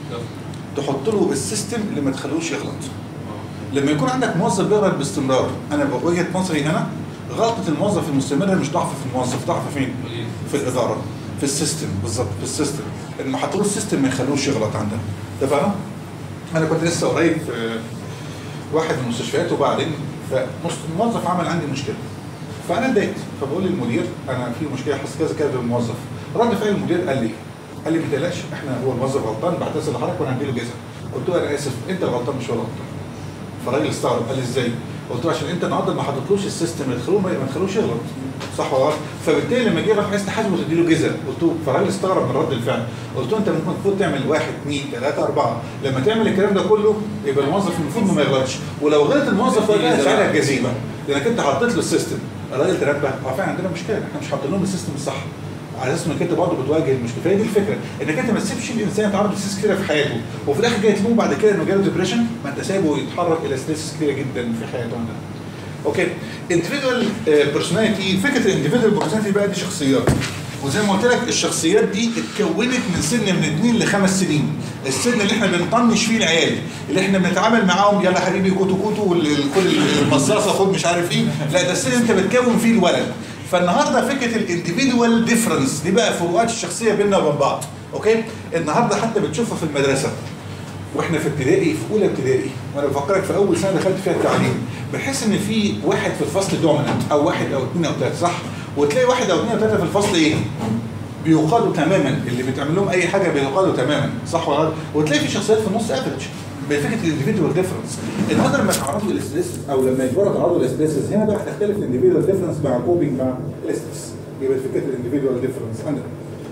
تحط له السيستم اللي ما تخلوش يغلط لما يكون عندك موظف بيغلط باستمرار انا بوجهه نظري هنا غلطه الموظف المستمره مش ضعف في الموظف ضعف فين؟ في الاداره في السيستم بالظبط في السيستم لما حطوا له السيستم ما يخلوش يغلط عندنا اتفقنا؟ انا كنت لسه قريب في واحد من المستشفيات وبعدين فالموظف عمل عندي مشكله فانا اتضايقت فبقول للمدير انا في مشكله حصل كذا كذا بالموظف رد فعل المدير قال لي قال لي ما تقلقش احنا هو الموظف غلطان بعتذر لحضرتك وانا هديله جزء قلت له انا اسف انت غلطان مش هو غلطان فالراجل استغرب قال لي ازاي؟ قلت له عشان انت النهارده ما حطيتلوش السيستم اللي تخلوه ما تخلوش يغلط صح ولا غلط؟ فبالتالي لما جه راح عايز تحاسبه وتديله جزء قلت له فالراجل استغرب من رد الفعل قلت له انت ممكن المفروض تعمل واحد اثنين ثلاثه اربعه لما تعمل الكلام ده كله يبقى الموظف المفروض ما يغلطش ولو غلط الموظف وقتها ساعتها الجزيمه لانك انت حطيت له السيستم الراجل تنبه اه فعلا عندنا مشكله احنا مش حاطين لهم السيستم الصح على اساس انك انت برضه بتواجه المشكله فهي دي الفكره انك انت ما تسيبش الانسان يتعرض لستريس كتيره في حياته وفي الاخر جاي تلوم بعد كده انه جاله ديبريشن ما انت سايبه يتحرك الى ستريس كتيره جدا في حياته عندنا. اوكي individual بيرسوناليتي فكره الانديفيدوال بيرسوناليتي بقى دي شخصيات وزي ما قلت لك الشخصيات دي اتكونت من سن من 2 لخمس سنين السن اللي احنا بنطنش فيه العيال اللي احنا بنتعامل معاهم يلا حبيبي كوتو كوتو وكل المصاصه خد مش عارف ايه لا ده السن انت بتكون فيه الولد فالنهارده فكره الانديفيدوال ديفرنس دي بقى فروقات الشخصيه بيننا وبين بعض اوكي النهارده حتى بتشوفها في المدرسه واحنا في ابتدائي في اولى ابتدائي وانا بفكرك في اول سنه دخلت فيها التعليم بحس ان في واحد في الفصل دوميننت او واحد او اثنين او ثلاثه صح وتلاقي واحد او اثنين او ثلاثه في الفصل ايه بيقادوا تماما اللي بتعمل لهم اي حاجه بيقادوا تماما صح ولا لا؟ وتلاقي في شخصيات في النص افريج بفكره الانديفيدوال ديفرنس النهارده لما تعرضوا للاستريس او لما يجبروا تعرضوا للاستريس هنا بقى هتختلف الانديفيدوال ديفرنس مع كوبينج مع الاستريس يبقى فكره الانديفيدوال ديفرنس عندنا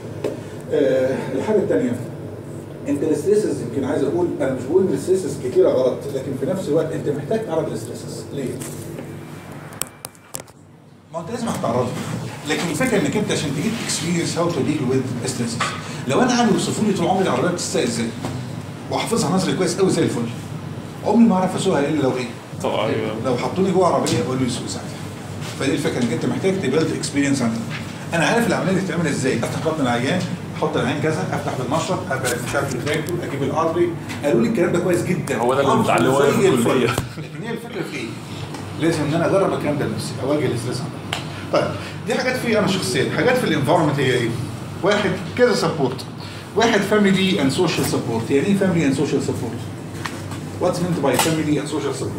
آه الحاجه الثانيه انت الستريسز يمكن عايز اقول انا مش بقول ان الستريسز كتيره غلط لكن في نفس الوقت انت محتاج تعرض للستريسز ليه؟ ما انت لازم هتتعرض لكن الفكره انك انت عشان تجيب اكسبيرينس هاو تو ديل وذ ستريسز لو انا قاعد يوصفوا لي طول عمري العربيه بتسوق ازاي واحفظها نظري كويس قوي زي الفل عمري ما اعرف اسوقها الا لو ايه طبعا ايوه لو حطوني جوه عربيه اقول له يسوق ساعتها فدي الفكره انك انت محتاج تبيلد اكسبيرينس عندك انا عارف العمليه دي بتتعمل ازاي افتح بطن العيان احط العين كذا افتح بالمشرط ابقى مش عارف الفاكتور اجيب الارضي قالوا لي الكلام ده كويس جدا هو ده اللي حافظه بنتعلمه زي في الفل. الكلية. لكن هي الفكره في ايه؟ لازم ان انا اجرب الكلام ده بنفسي اواجه الاستريس عندي طيب دي حاجات في انا شخصيا حاجات في الانفايرمنت هي ايه؟ واحد كذا سبورت واحد فاميلي اند سوشيال سبورت يعني ايه فاميلي اند سوشيال سبورت؟ واتس مينت باي فاميلي اند سوشيال سبورت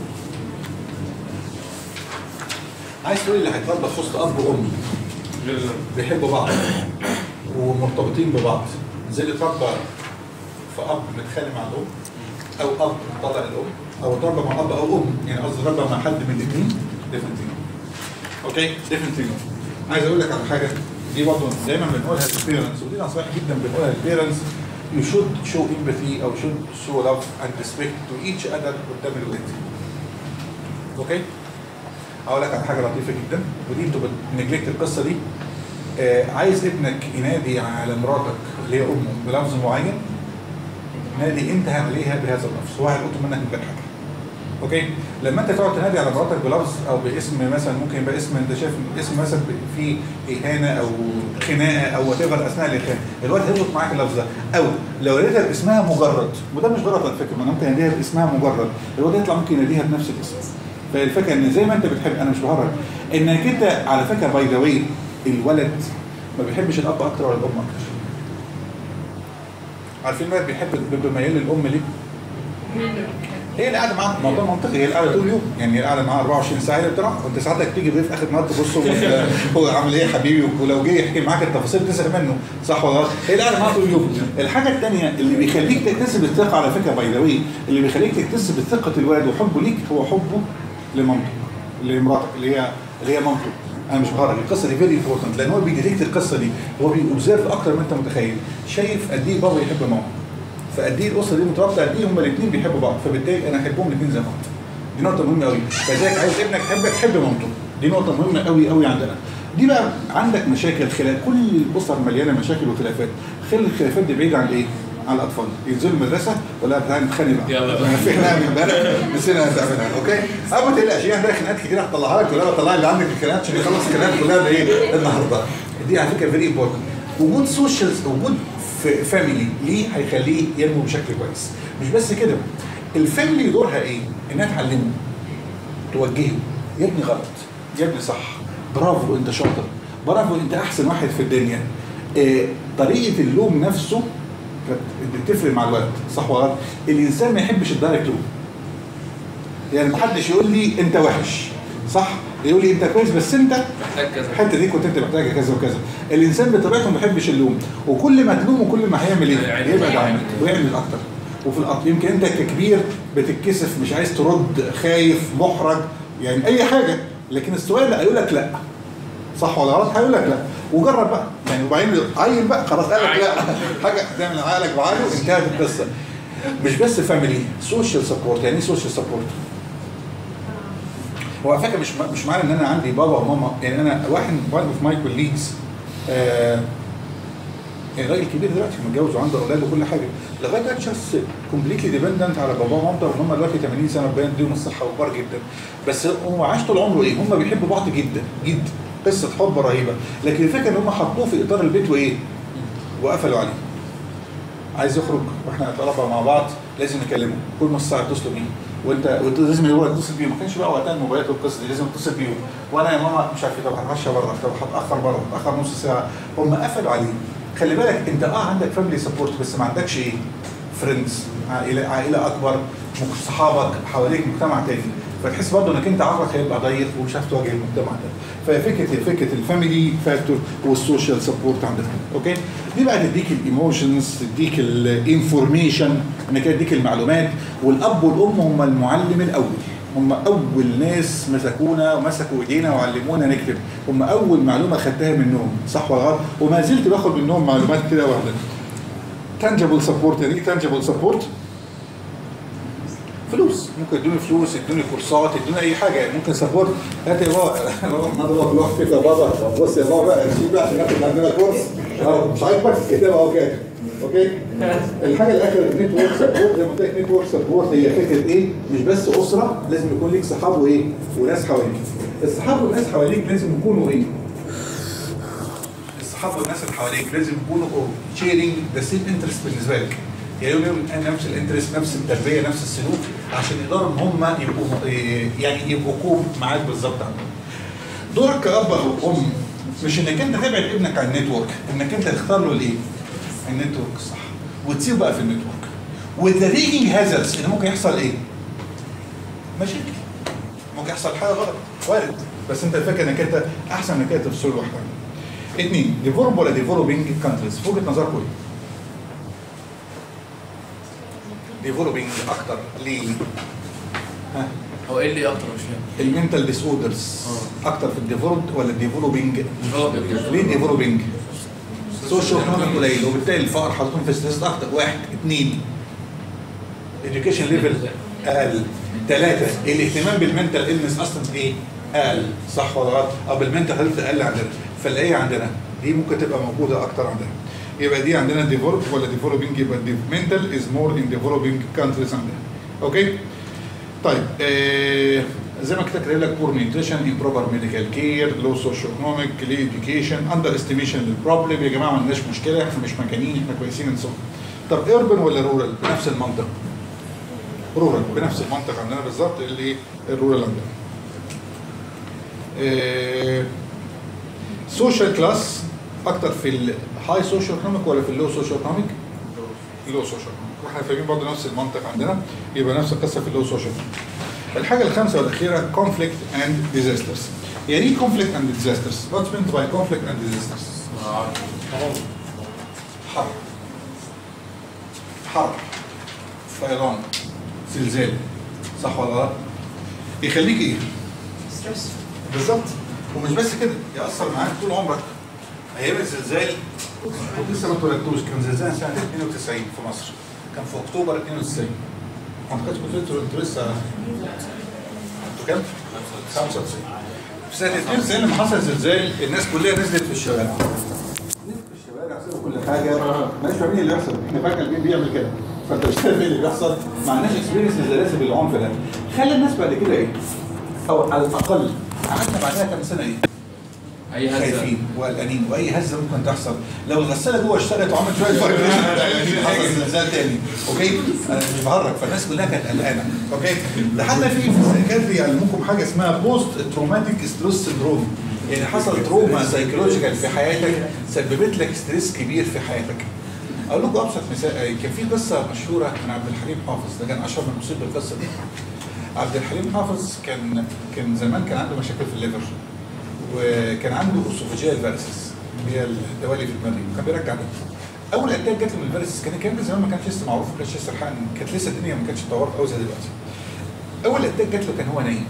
عايز تقول لي اللي هيتربى في وسط اب وام بيحبوا بعض ومرتبطين ببعض زي اللي اتربى في اب متخانق مع الام او اب طلق الام او اتربى مع اب او ام يعني قصدي اتربى مع حد من الاثنين ديفرنت اوكي ديفرنت عايز اقول لك على حاجه دي برضه دايما بنقولها للبيرنتس ودي نصائح جدا بنقولها للبيرنتس you should show empathy او should show love and respect to each other قدام الولاد اوكي اقول لك على حاجه لطيفه جدا ودي انتوا بتنجلكت القصه دي آه عايز ابنك ينادي على مراتك اللي هي امه بلفظ معين نادي انت عليها بهذا اللفظ هو هيلقطه منك من غير حاجه اوكي لما انت تقعد تنادي على مراتك بلفظ او باسم مثلا ممكن يبقى اسم انت شايف اسم مثلا فيه اهانه او خناقه او وات ايفر اثناء الاهانه الواد هيظبط معاك اللفظ ده او لو ناديتها باسمها مجرد وده مش غلط على فكره ما انا ممكن اناديها باسمها مجرد الواد يطلع ممكن يناديها بنفس الاسم فالفكره ان زي ما انت بتحب انا مش بهرج انك انت على فكره باي ذا واي الولد ما بيحبش الاب اكتر ولا الام اكتر عارفين الولد بيحب بيبقى ميال للام ليه؟ هي اللي قاعده معاه موضوع منطقي هي اللي قاعده طول اليوم يعني هي قاعده معاه 24 ساعه هي اللي بتراعي وانت ساعتك تيجي ضيف اخر النهار تبص له هو عامل ايه يا حبيبي ولو جه يحكي معاك التفاصيل تزهق منه صح ولا غلط؟ هي اللي قاعده معاه طول اليوم الحاجه الثانيه اللي بيخليك تكتسب الثقه على فكره باي ذا اللي بيخليك تكتسب ثقه الولد وحبه ليك هو حبه لمامته لمراتك اللي هي اللي هي مامته انا مش بهرج القصه دي فيري امبورتنت لان هو بيديتكت القصه دي هو بيوبزرف اكتر ما انت متخيل شايف قد ايه بابا يحب ماما فقد ايه الاسره دي مترابطه قد ايه هما الاثنين بيحبوا بعض فبالتالي انا احبهم الاثنين زي بعض دي نقطه مهمه قوي فذلك عايز ابنك يحبك حب مامته دي نقطه مهمه قوي قوي عندنا دي بقى عندك مشاكل خلاف كل الاسر مليانه مشاكل وخلافات خلي الخلافات دي بعيده عن ايه؟ عن الاطفال ينزلوا المدرسه ولا تعالى نتخانق بقى يلا بقى. احنا في خناقه امبارح نسينا نعملها اوكي اه ما تقلقش يعني عندك خناقات كتير هطلعها لك ولا بطلع اللي عندك الخناقات عشان يخلص الخناقات كلها ايه النهارده دي على فكره فيري امبورتنت وجود سوشيال وجود في فاميلي ليه هيخليه ينمو بشكل كويس مش بس كده الفاميلي دورها ايه؟ انها تعلمه توجهه يا ابني غلط يا ابني صح برافو انت شاطر برافو انت احسن واحد في الدنيا آه طريقه اللوم نفسه كانت بتفرق مع الولد صح ولا غلط؟ الانسان ما يحبش الدايركت لوم يعني ما حدش يقول لي انت وحش صح يقول لي انت كويس بس انت محتاج كذا الحته دي كنت انت محتاجه كذا وكذا الانسان بطبيعته ما بيحبش اللوم وكل ما تلومه كل ما هيعمل ايه هيعمل. يبعد عنك ويعمل اكتر وفي الأط... يمكن انت ككبير بتتكسف مش عايز ترد خايف محرج يعني اي حاجه لكن السؤال هيقول لك لا صح ولا غلط هيقول لك لا وجرب بقى يعني وبعدين عين بقى خلاص قال لك لا حاجه تعمل عقلك بعقله انتهت القصه مش بس فاميلي سوشيال سبورت يعني ايه سوشيال سبورت هو على فكره مش مش معنى ان انا عندي بابا وماما يعني انا واحد واحد في ماي كوليجز آه يعني راجل كبير دلوقتي متجوز وعنده اولاد وكل حاجه لغايه دلوقتي شخص كومبليتلي ديبندنت على باباه ومامته وان هم دلوقتي 80 سنه ربنا يديهم الصحه وكبار جدا بس هو عاش طول عمره ايه؟ هم بيحبوا بعض جدا جدا قصه حب رهيبه لكن الفكره ان هم حطوه في اطار البيت وايه؟ وقفلوا عليه عايز يخرج واحنا نتربى مع بعض لازم نكلمه كل نص ساعه اتصلوا بيه وانت وانت لازم هو يتصل بيه ما كانش بقى وقتها الموبايلات والقصه دي لازم اتصل بيهم وانا يا ماما مش عارف إيه، طب هتعشى بره طب هتاخر بره هتاخر نص ساعه هم قفلوا عليه خلي بالك انت اه عندك فاميلي سبورت بس ما عندكش ايه فريندز عائله عائله اكبر مك- صحابك حواليك مجتمع تاني فتحس برضه انك انت عقلك هيبقى ضيق ومش عارف تواجه المجتمع ده ففكره فكره الفاميلي فاكتور والسوشيال سبورت عندك اوكي دي بقى تديك الايموشنز تديك الانفورميشن انك تديك المعلومات والاب والام هم المعلم الاول هم اول ناس مسكونا ومسكوا ايدينا وعلمونا نكتب هم اول معلومه خدتها منهم صح ولا غلط وما زلت باخد منهم معلومات كده واحده tangible support يعني ايه tangible support فلوس ممكن يدوني فلوس يدوني كورسات يدوني اي حاجه ممكن سبورت هات يا بابا بابا النهارده بابا بيروح كده يا بابا بص يا بابا بقى شيل بقى عشان ناخد عندنا كورس أهو، مش عاجبك كده اهو كده اوكي الحاجه الاخيره النتورك سبورت زي ما قلت لك نتورك سبورت هي فكره ايه مش بس اسره لازم يكون ليك صحاب وايه وناس حواليك الصحاب والناس حواليك لازم يكونوا ايه الصحاب والناس اللي حواليك لازم يكونوا شيرنج ذا سيم انترست بالنسبه لك يعني يوم نفس الانترست نفس التربيه نفس السلوك عشان يقدروا ان هم يبقوا إيه، يعني يبقوا كوم معاك بالظبط عندهم دورك كأب أو أم مش إنك أنت تبعد ابنك عن النتورك، إنك أنت تختار له الإيه؟ النتورك الصح وتسيبه بقى في النتورك. وذا ريجنج هازردز إن ممكن يحصل إيه؟ مشاكل. ممكن يحصل حاجة غلط، وارد. بس أنت الفكرة إنك أنت أحسن إنك أنت تفصله لوحدك. اثنين ديفولب ولا ديفولوبينج كانتريز في وجهة نظركم إيه؟ ديفولوبينج أكتر ليه؟ ها؟ هو ايه اللي اكتر مش فاهم المنتال ديس اوردرز اكتر في الديفولد ولا الديفولوبينج Developing. ليه ديفولوبينج سوشيال ايكونوميك قليل وبالتالي الفقر حاططهم في ستريس اكتر واحد اثنين education ليفل اقل ثلاثه الاهتمام بالمنتال النس اصلا ايه اقل صح ولا غلط او بالمنتال هيلث اقل عندنا فالايه عندنا دي ممكن تبقى موجوده اكتر عندنا يبقى دي عندنا ديفولب ولا ديفولوبينج يبقى منتال از مور ان ديفولوبينج كانتريز عندنا اوكي طيب آه زي ما كده كاتب لك بور نيوتريشن امبروبر ميديكال كير لو سوشيو ايكونوميك لي اديوكيشن اندر استيميشن للبروبلم يا جماعه ما عندناش مشكله احنا مش مكانين احنا كويسين نسو طب ايربن ولا رورال بنفس المنطق رورال بنفس المنطق عندنا بالظبط اللي الرورال عندنا سوشيال كلاس اكتر في الهاي سوشيو ايكونوميك ولا في اللو سوشيو ايكونوميك اللو سوشيال واحنا فاهمين برضه نفس المنطق عندنا يبقى نفس القصه في اللو سوشيال الحاجه الخامسه والاخيره conflict and disasters يعني ايه conflict and disasters what's meant by conflict and disasters حرب حرب فيضان زلزال صح ولا لا يخليك ايه ستريس بالظبط ومش بس كده ياثر معاك طول عمرك ايام الزلزال كنت لسه ما اتولدتوش كان زلزال سنه 92 في مصر كان في اكتوبر 92 ما اعتقدش كنت انتوا انتوا لسه انتوا كام؟ 95 في سنه 92 لما حصل زلزال الناس كلها نزلت في الشوارع نزلت في الشوارع سابوا كل حاجه مالناش فاهمين اللي بيحصل احنا فاكر مين بيعمل كده فانت مش فاهم ايه اللي بيحصل ما عندناش اكسبيرينس للزلازل بالعنف ده خلى الناس بعد كده ايه؟ او على الاقل قعدنا بعدها كام سنه ايه؟ اي هزه خايفين وقلقانين واي هزه ممكن تحصل لو الغساله جوه اشتغلت وعملت شويه فايبريشن حصل زلزال تاني اوكي انا مش بهرج فالناس كلها كانت قلقانه اوكي لحد في في السايكاتري يعلموكم حاجه اسمها بوست تروماتيك ستريس سندروم يعني حصل تروما سايكولوجيكال في حياتك سببت لك ستريس كبير في حياتك اقول لكم ابسط مثال كان في قصه مشهوره عن عبد الحليم حافظ ده كان اشهر من المصيب بالقصه دي عبد الحليم حافظ كان كان زمان كان عنده مشاكل في الليفر وكان عنده اسوفاجيال فيرسس اللي هي الدوالي في المريء وكان بيرجع دم اول اتاك جات له من الفيرسس كان الكلام ده زمان ما كانش لسه معروف ما كانش لسه الحقن كانت لسه الدنيا ما كانتش اتطورت قوي زي دلوقتي اول اتاك جات له كان هو نايم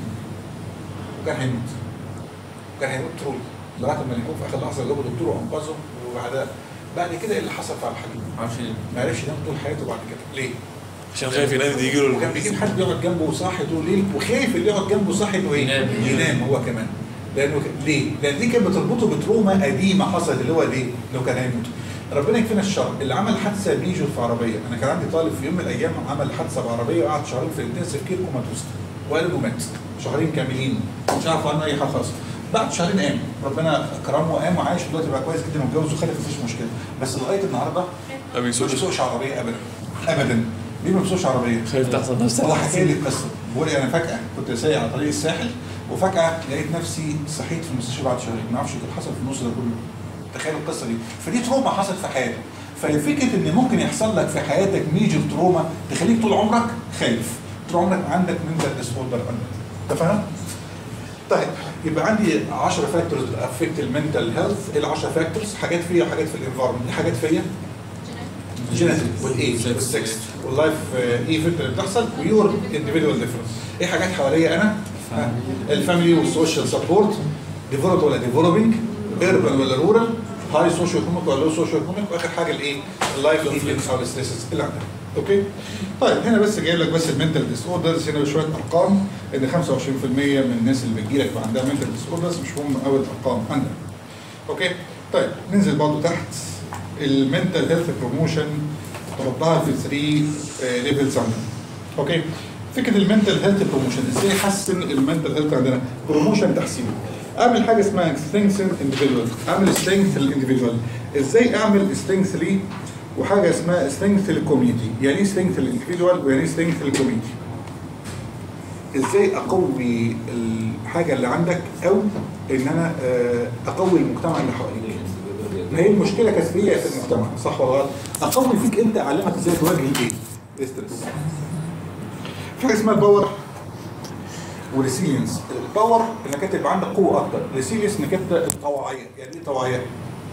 وكان هيموت وكان هيموت ترول لغايه ما يكون في اخر لحظه جابوا دكتور وانقذه وبعدها بعد كده ايه اللي حصل في عبد الحليم؟ معرفش ليه ما عرفش ينام طول حياته بعد كده ليه؟ عشان خايف ينام يجي له وكان بيجيب حد يقعد جنبه صاحي طول الليل وخايف اللي يقعد جنبه صاحي انه ايه؟ ينام. ينام هو كمان لانه ك- ليه؟ لان دي كانت بتربطه بتروما قديمه حصلت اللي هو ليه؟ لو كان هيموت. ربنا يكفينا الشر اللي عمل حادثه بيجو في عربيه، انا كان عندي طالب في يوم من الايام عمل حادثه بعربيه وقعد شهرين في الانتنسيف كير كوماتوس وقال انه مات شهرين كاملين مش عارف عنه اي حاجه خالص. بعد شهرين قام ربنا كرمه وقام وعايش دلوقتي بقى كويس جدا ومتجوز وخلف مفيش مشكله بس لغايه النهارده ما ما بيسوقش بيسوقش عربيه ابدا ابدا ليه ما بيسوقش عربيه؟ خايف تحصل نفس هو حكى لي القصه بيقول لي انا فجاه كنت سايق على طريق الساحل وفجاه لقيت نفسي صحيت في المستشفى بعد شهرين ما اعرفش ايه اللي حصل في النص ده كله تخيل القصه دي فدي تروما حصلت في حياته ففكره ان ممكن يحصل لك في حياتك ميجر تروما تخليك طول عمرك خايف طول عمرك عندك منتال ديس اوردر انت فاهم؟ طيب يبقى عندي 10 فاكتورز افكت المنتال هيلث ال 10 فاكتورز حاجات فيا وحاجات في الانفايرمنت دي حاجات فيا جينيتك والايج والسكس واللايف ايفنت اللي بتحصل ويور انديفيدوال ديفرنس ايه حاجات حواليا انا ها، الفاميلي والسوشيال سبورت ديفلوبد ولا ديفلوبينج ايربن ولا رورال هاي سوشيو ايكونوميك ولا لو سوشيو ايكونوميك واخر حاجه الايه اللايف ايفنتس او الستريسز اللي عندنا اوكي طيب هنا بس جايب لك بس المنتال ديس اوردرز هنا شويه ارقام ان 25% من الناس اللي بتجي لك وعندها منتال ديس اوردرز مش هم قوي الارقام عندنا اوكي طيب ننزل برضه تحت المنتال هيلث بروموشن تحطها في 3 ليفلز عندنا اوكي فكره المنتال هيلث بروموشن ازاي احسن المنتال هيلث عندنا بروموشن تحسين اعمل حاجه اسمها سترينث اندفيدوال اعمل سترينث للاندفيدوال ازاي اعمل سترينث ليه وحاجه اسمها سترينث للكوميونتي يعني ايه سترينث للاندفيدوال ويعني ايه سترينث للكوميونتي ازاي اقوي الحاجه اللي عندك او ان انا آه، اقوي المجتمع اللي حواليك ما هي المشكله كسبيه في المجتمع صح ولا غلط اقوي فيك انت اعلمك ازاي تواجه الايه الاسترس في حاجه اسمها الباور وريسيلينس الباور انك انت يبقى عندك قوه اكتر ريسيلينس انك انت الطواعيه يعني ايه طواعيه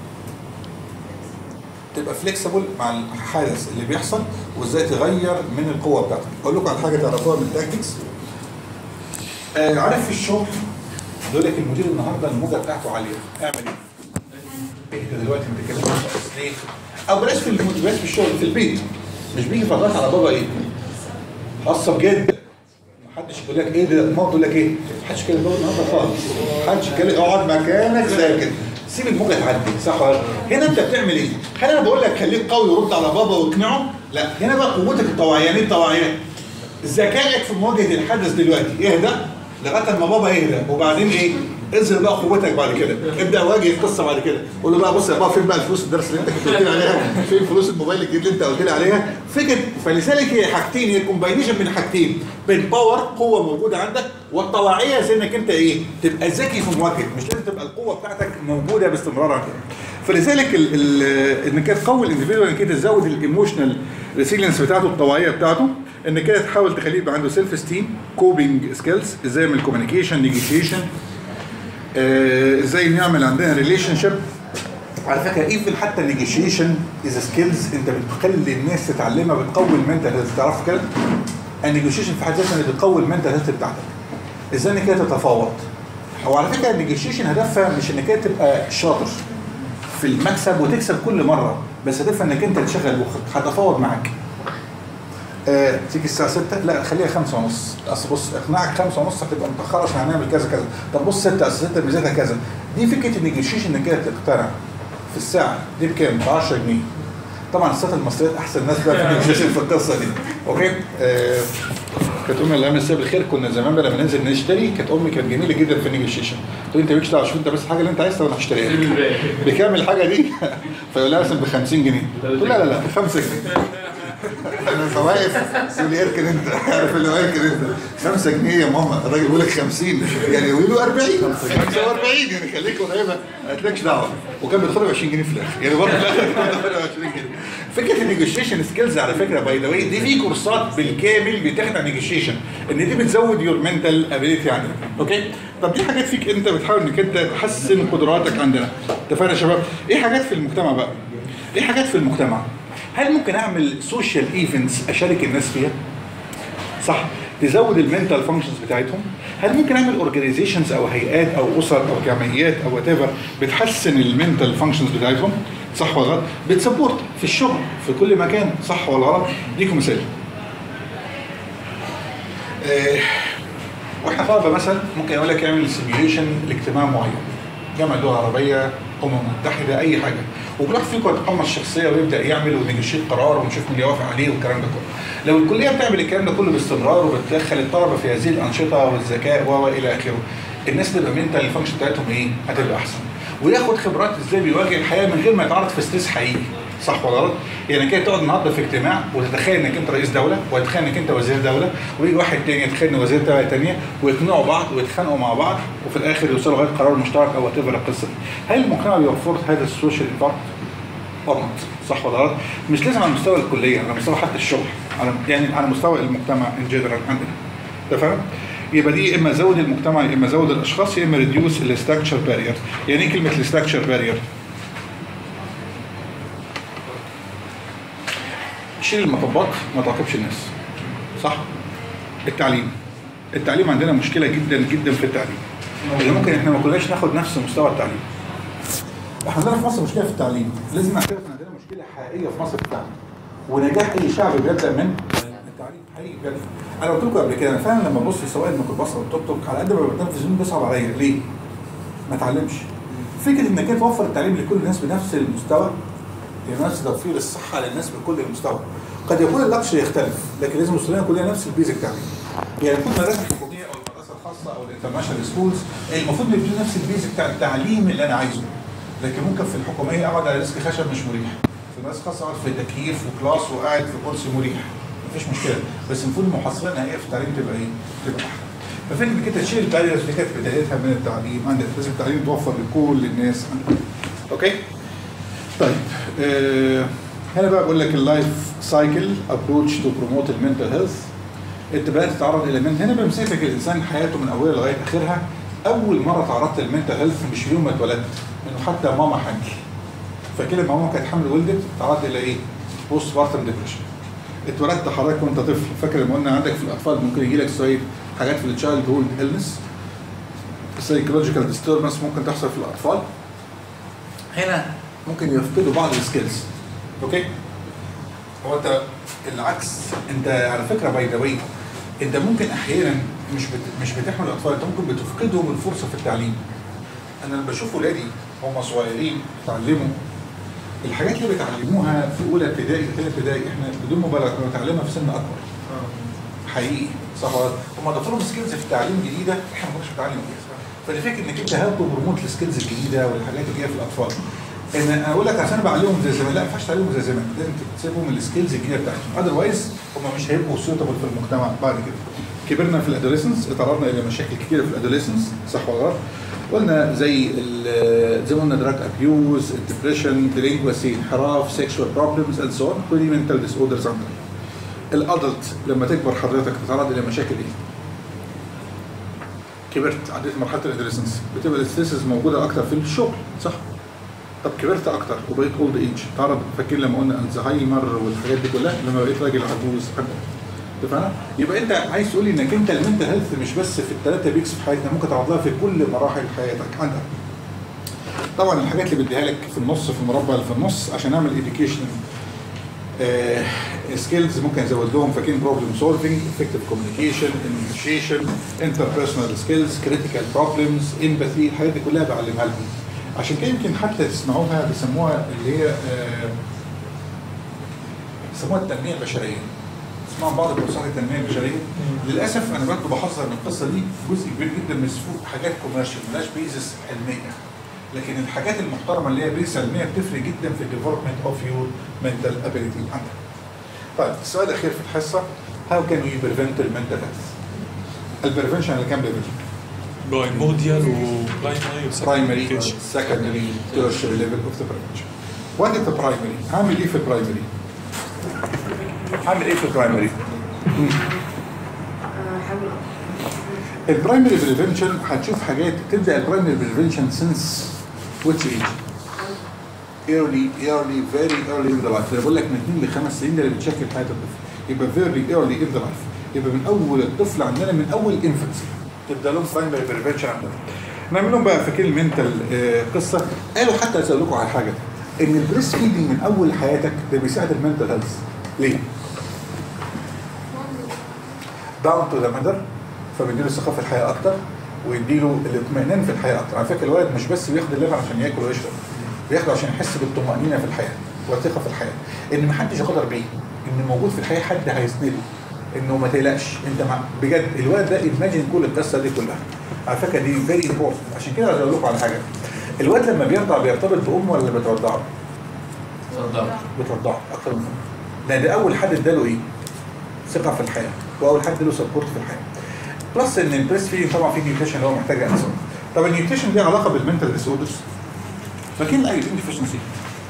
تبقى فليكسبل مع الحدث اللي بيحصل وازاي تغير من القوه بتاعتك اقول لكم على حاجه تعرفوها من التاكتكس آه عارف في الشغل يقول لك المدير النهارده الموجه بتاعته عاليه اعمل ايه؟ انت دلوقتي ما بتتكلمش خالص ليه؟ او بلاش في الم- بلاش في الشغل في البيت مش بيجي فرات على بابا ايه؟ عصب جدا محدش يقول لك ايه ده ماما تقول لك ايه؟ محدش يتكلم بابا النهارده خالص محدش يتكلم اقعد مكانك ساكت سيب الموجه تعدي صح ولا لا؟ هنا انت بتعمل ايه؟ هل انا بقول لك خليك قوي ورد على بابا واقنعه؟ لا هنا بقى قوتك الطواعيه يعني ايه الطواعيه؟ ذكائك في مواجهه الحدث دلوقتي اهدى لغايه ما بابا يهدى وبعدين ايه؟ انزل بقى قوتك بعد كده ابدا واجه القصه بعد كده قول له بقى بص يا بابا فين بقى الفلوس الدرس اللي انت كنت قلت لي عليها فين فلوس الموبايل الجديد اللي انت قلت لي عليها فكره فلذلك هي حاجتين هي كومباينيشن من حاجتين بين باور قوه موجوده عندك والطواعيه زي انك انت ايه تبقى ذكي في مواجهه مش لازم تبقى القوه بتاعتك موجوده باستمرار عندك فلذلك ال ال انك تقوي الاندفيدوال انك تزود الايموشنال ريسيلينس بتاعته الطواعيه بتاعته انك كده تحاول تخليه يبقى عنده سيلف ستيم كوبينج سكيلز ازاي يعمل كوميونيكيشن نيجوشيشن ازاي نعمل عندنا ريليشن شيب على فكره ايفن حتى النيجوشيشن از سكيلز انت بتخلي الناس تتعلمها بتقوي المنتال هيلث تعرف كده النيجوشيشن في حد ذاتها بتقوي المنتال هيلث بتاعتك ازاي انك كده تتفاوض هو على فكره النيجوشيشن هدفها مش انك انت تبقى شاطر في المكسب وتكسب كل مره بس هدفها انك انت تشغل مخك هتفاوض معاك آه، تيجي الساعة 6 لا خليها 5 ونص اصل بص اقناعك 5 ونص هتبقى متأخرة عشان هنعمل كذا كذا طب بص 6 اصل 6 ميزتها كذا دي فكرة النيجوشيشن انك كده تقتنع في الساعة دي بكام؟ ب 10 جنيه طبعا الست المصريات احسن ناس بقى في النيجوشيشن في القصة دي اوكي آه كانت امي الله يمسيها بالخير كنا زمان بقى لما ننزل نشتري كانت امي كانت جميله جدا في النيجوشيشن تقول انت مالكش دعوه شوف انت بس الحاجه اللي انت عايزها وانا هشتريها لك بكام الحاجه دي؟ فيقول لها مثلا ب 50 جنيه تقول لا لا لا 5 جنيه انا واقف يقول لي اركن انت عارف اللي هو اركن انت 5 جنيه يا ماما الراجل بيقول لك 50 يعني يقول له 40 45 يعني خليك قريبه ما لكش دعوه وكان بيدخل ب 20 جنيه في الاخر يعني برضه في الاخر كان بيدخل ب 20 جنيه فكره النيجوشيشن سكيلز على فكره باي ذا واي دي في كورسات بالكامل بتاخد عن النيجوشيشن ان دي بتزود يور منتال ابيليتي عندك اوكي طب دي حاجات فيك انت بتحاول انك انت تحسن قدراتك عندنا اتفقنا يا شباب ايه حاجات في المجتمع بقى ايه حاجات في المجتمع هل ممكن اعمل سوشيال ايفنتس اشارك الناس فيها صح تزود المنتال فانكشنز بتاعتهم هل ممكن اعمل اورجانيزيشنز او هيئات او اسر او جمعيات او وات ايفر بتحسن المنتال فانكشنز بتاعتهم صح ولا غلط بتسبورت في الشغل في كل مكان صح ولا غلط اديكم مثال آه، واحنا طلبه مثلا ممكن اقول لك اعمل سيميوليشن لاجتماع معين جامعه الدول العربيه امم متحده اي حاجه وكل واحد فيكم يتقمص الشخصيه ويبدا يعمل ونيجوشيت قرار ونشوف مين اللي يوافق عليه والكلام ده كله لو الكليه بتعمل الكلام ده كله باستمرار وبتدخل الطلبه في هذه الانشطه والذكاء و الى اخره الناس تبقى منتال الفانكشن بتاعتهم ايه هتبقى احسن وياخد خبرات ازاي بيواجه الحياه من غير ما يتعرض في ستريس حقيقي صح ولا غلط؟ يعني كده تقعد النهارده في اجتماع وتتخيل انك انت رئيس دوله وتتخيل انك انت وزير دوله ويجي واحد تاني يتخيل انه وزير دوله تانيه ويقنعوا بعض ويتخانقوا مع بعض وفي الاخر يوصلوا لغايه قرار مشترك او وات القصه دي. هل المجتمع بيوفر هذا السوشيال انفاكت؟ فقط صح ولا غلط؟ مش لازم على مستوى الكليه على مستوى حتى الشغل على يعني على مستوى المجتمع ان جنرال عندنا انت فاهم؟ يبقى دي اما زود المجتمع يا اما زود الاشخاص يا اما ريديوس الاستراكشر بارير يعني ايه كلمه الاستراكشر بارير؟ شيل المطبات ما تعاقبش الناس صح؟ التعليم التعليم عندنا مشكله جدا جدا في التعليم اللي ممكن احنا ما كناش ناخد نفس مستوى التعليم احنا عندنا في مصر مشكله في التعليم لازم نعترف ان عندنا مشكله حقيقيه في مصر في التعليم ونجاح اي شعب بيبدا من التعليم حقيقي بجد انا قلت لكم قبل كده انا فعلا لما ابص لسواق الميكروباص او التوك توك على قد ما بتنفذ الزوم بيصعب عليا ليه؟ ما اتعلمش فكره انك انت توفر التعليم لكل الناس بنفس المستوى يعني نفس توفير الصحه للناس بكل المستوى قد يكون اللقش يختلف لكن لازم نوصل لنا كلنا نفس البيزك تعليم يعني كل المدارس الحكوميه او المدرسه الخاصه او الانترناشونال سكولز المفروض يدوا نفس البيزك بتاع التعليم اللي انا عايزه لكن ممكن في الحكوميه اقعد على ديسك خشب مش مريح في المدرسه الخاصه اقعد في تكييف وكلاس وقاعد في كرسي مريح مفيش مشكله بس المفروض المحصله النهائيه في التعليم تبقى ايه؟ تبقى احلى ففين انك انت تشيل الباريرز اللي كانت بدايتها من التعليم عندك لازم التعليم توفر لكل الناس عندك اوكي؟ طيب آه هنا بقى بقول لك اللايف سايكل ابروتش تو بروموت المنتل هيلث انت بدات تتعرض الى من هنا بمسكك الانسان حياته من اولها لغايه اخرها اول مره تعرضت للمنتل هيلث مش في يوم ما اتولدت انه حتى ماما حمل فكده لما ماما كانت حامل ولدت تعرضت الى ايه؟ بوست بارتم ديبريشن اتولدت حضرتك وانت طفل فاكر لما قلنا عندك في الاطفال ممكن يجي لك شويه حاجات في التشايلد هولد النس سايكولوجيكال ديستربنس ممكن تحصل في الاطفال هنا ممكن يفقدوا بعض السكيلز اوكي هو انت العكس انت على فكره باي ذا واي انت ممكن احيانا مش بت... مش بتحمل الاطفال انت ممكن بتفقدهم الفرصه في التعليم انا لما بشوف ولادي هم صغيرين بيتعلموا الحاجات اللي بيتعلموها في اولى ابتدائي ثانيه ابتدائي احنا بدون مبالغه كنا بنتعلمها في سن اكبر حقيقي صح ولا لا؟ هم ضافوا لهم سكيلز في التعليم جديده احنا ما كناش بنتعلم فيها فالفكره انك انت هاتوا بروموت السكيلز الجديده والحاجات اللي هي في الاطفال ان انا اقول لك عشان انا بعلمهم زي زمان لا ما ينفعش تعلمهم زي زمان لازم تسيبهم السكيلز الجديده بتاعتهم اذروايز هم مش هيبقوا سيوتابل في المجتمع بعد كده كبرنا في الادوليسنس اتعرضنا الى مشاكل كتيره في الادوليسنس صح ولا غلط؟ قلنا زي ال- زي ما قلنا دراج ابيوز الدبريشن ديلينكوسي انحراف سيكشوال بروبلمز اند سو اون كل دي منتال ديس اوردرز عندنا الادلت لما تكبر حضرتك تتعرض الى مشاكل ايه؟ كبرت عديت مرحله الادوليسنس بتبقى الستريسز موجوده اكتر في الشغل صح؟ طب كبرت اكتر وبقيت اولد ايج تعرض فاكرين لما قلنا الزهايمر والحاجات دي كلها لما بقيت راجل عجوز اتفقنا؟ يبقى انت عايز تقول لي انك انت المنتل هيلث مش بس في الثلاثه بيكس في حياتنا ممكن تعرض لها في كل مراحل حياتك عندك. طبعا الحاجات اللي بديها لك في النص في المربع اللي في النص عشان اعمل اديوكيشن سكيلز ممكن ازود لهم فاكرين بروبلم سولفنج افكتيف كوميونيكيشن انيشيشن انتربيرسونال سكيلز كريتيكال بروبلمز امباثي الحاجات دي كلها بعلمها لهم عشان كده يمكن حتى تسمعوها بيسموها اللي هي آه، بيسموها التنميه البشريه تسمعوا بعض كورسات التنميه البشريه للاسف انا برضه بحذر من القصه دي جزء كبير جدا من السفوك حاجات كوميرشال ملهاش بيزس علميه لكن الحاجات المحترمه اللي هي بيزس علميه بتفرق جدا في الديفلوبمنت اوف يور منتال ابيليتي عندك. طيب السؤال الاخير في الحصه هاو كان وي بريفنت المنتال هيلث؟ البريفنشن اللي كان بريفنشن برايموديال وبرايمري برايمري سكندري تيرشري ليفل اوف ذا بريفنشن. وات ذا برايمري؟ هعمل ايه في البرايمري؟ هعمل ايه في البرايمري؟ البرايمري بريفنشن هتشوف حاجات تبدا البرايمري بريفنشن سنس which age؟ early early very early in the life انا بقول لك من 2 ل 5 سنين ده اللي بتشكل حياه الطفل يبقى very early in the life يبقى من اول الطفل عندنا من اول انفنسي تبدا لهم برايمري بريفنشن عندنا نعمل لهم بقى فاكرين المنتال قصه قالوا حتى اسال لكم على حاجه ان البريست فيدنج من اول حياتك ده بيساعد المنتال هيلث ليه؟ داون تو ذا ماذر فبيديله ثقه في الحياه اكتر ويديله الاطمئنان في الحياه اكتر على فكره الولد مش بس بياخد اللبن عشان ياكل ويشرب بياخده عشان يحس بالطمانينه في الحياه والثقه في الحياه ان محدش يقدر بيه ان موجود في الحياه حد هيسنده انه ما تقلقش انت مع بجد الولد ده ايماجين كل القصه دي كلها على فكره دي فيري امبورتنت عشان كده عايز اقول لكم على حاجه الولد لما بيرضع بيرتبط بامه ولا بترضعه؟ اتفضل بترضعه اكتر من امه لان ده اول حد اداله ايه؟ ثقه في الحياه واول حد اداله سبورت في الحياه بلس ان البريست فيدنج طبعا في نيوتريشن اللي هو محتاج انسولين طب النيوتريشن دي علاقه بالمنتال ديس اوردرز فاكرين الايودين ديفشنسي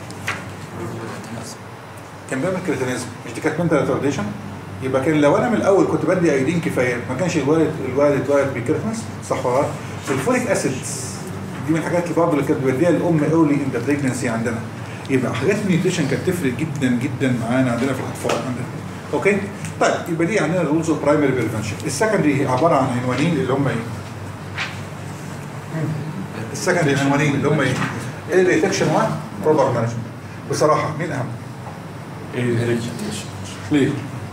كان بيعمل كريتينيزم مش دي كانت منتال ريتارديشن يبقى كان لو انا من الاول كنت بدي ايودين كفايه ما كانش الولد الولد اتولد بكريتينس صح ولا لا؟ الفوليك اسيد دي من الحاجات اللي برضه اللي كانت بتديها الام اولي ان ذا بريجنسي عندنا يبقى حاجات النيوتريشن كانت تفرق جدا جدا معانا عندنا في الاطفال عندنا اوكي طيب يبقى دي عندنا الرولز اوف برايمري بريفنشن السكندري هي عباره عن عنوانين اللي هم ايه؟ السكندري عنوانين اللي هم ايه؟ الديتكشن 1 بروبر مانجمنت بصراحه مين اهم؟ ليه؟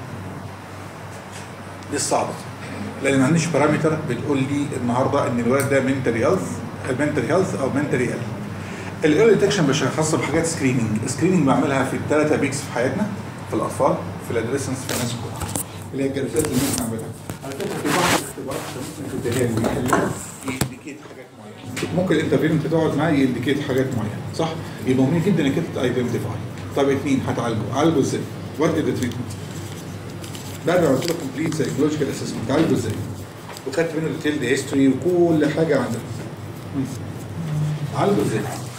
دي الصعبة لان ما عنديش بارامتر بتقول لي النهارده ان الولد ده منتالي هيلث منتالي هيلث او منتالي هيلث الايرلي ديتكشن مش خاصه بحاجات سكريننج سكريننج بعملها في الثلاثه بيكس في حياتنا في الاطفال في الادريسنس في الناس كلها اللي هي الجلسات اللي ممكن نعملها على فكره في بعض الاختبارات ممكن تديها لي يحلها ينديكيت حاجات معينه ممكن الانترفيرنت تقعد معاه ينديكيت حاجات معينه صح يبقى مهم جدا انك انت ايدنتيفاي طب اثنين هتعالجه عالجه ازاي؟ وات از ذا تريتمنت بعد ما عملت له كومبليت سايكولوجيكال اسسمنت عالجه ازاي؟ وخدت منه ديتيلد هيستوري وكل حاجه عندنا عالجه ازاي؟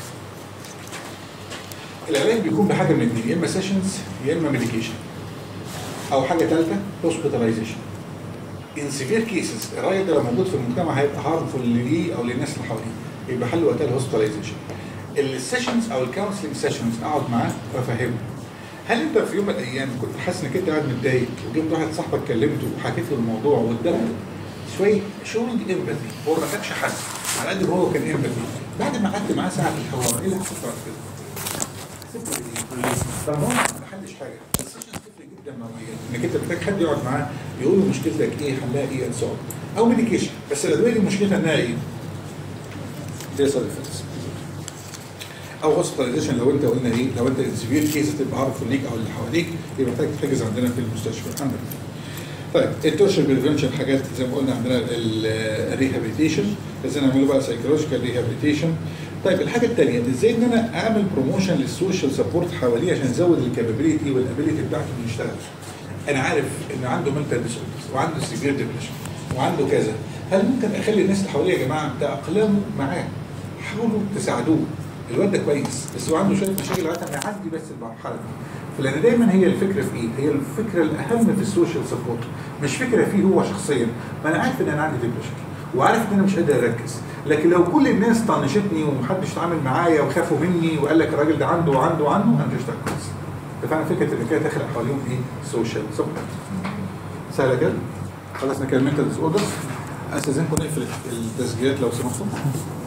العلاج بيكون بحاجه من اثنين يا اما سيشنز يا اما ميديكيشن او حاجه ثالثه هوسبيتاليزيشن ان سيفير كيسز الراجل ده لو موجود في المجتمع هيبقى هارمفول ليه او للناس اللي حواليه يبقى حل وقتها الهوسبيتاليزيشن السيشنز او الكونسلنج سيشنز اقعد معاه وافهمه هل انت في يوم من الايام كنت حاسس انك انت قاعد متضايق وجبت واحد صاحبك كلمته وحكيت له الموضوع واداله شويه شوينج امباثي هو ما خدش حد على قد ما هو كان امباثي بعد ما قعدت معاه ساعه في الحوار ايه اللي حصل بعد كده؟ حسيت بايه؟ فهو ما حلش حاجه السيشن تفرق جدا نوعيا انك انت محتاج حد يقعد معاه يقول له مشكلتك ايه حلها ايه انسولف او ميديكيشن بس الادويه دي مشكلتها انها ايه؟ زي سايد افكتس او هوسبيتاليزيشن لو انت قلنا ايه لو انت سيفير كيس تبقى عارف ليك او اللي حواليك يبقى محتاج تحجز عندنا في المستشفى عندنا طيب التوشر بريفنشن حاجات زي ما قلنا عندنا الريهابيليتيشن لازم نعمله بقى سايكولوجيكال ريهابيليتيشن طيب الحاجه الثانيه ازاي ان انا اعمل بروموشن للسوشيال سبورت حواليه عشان ازود الكابابيلتي والابيلتي بتاعته انه يشتغل انا عارف ان عنده منتال ديسوردرز وعنده سيفير ديبريشن وعنده كذا هل ممكن اخلي الناس اللي حواليه يا جماعه تاقلموا معاه حاولوا تساعدوه الواد ده كويس بس هو عنده شويه مشاكل لغايه ما يعدي بس المرحله دي لان دايما هي الفكره في ايه؟ هي الفكره الاهم في السوشيال سبورت مش فكره فيه هو شخصيا ما انا عارف ان انا عندي ديبريشن وعارف ان انا مش قادر اركز لكن لو كل الناس طنشتني ومحدش اتعامل معايا وخافوا مني وقال لك الراجل ده عنده وعنده وعنده انا مش هشتغل كويس فانا فكره ان كده تخلق حواليهم ايه؟ سوشيال سبورت سهله كده خلصنا كده المنتال ديس اوردرز استاذنكم نقفل التسجيلات لو سمحتم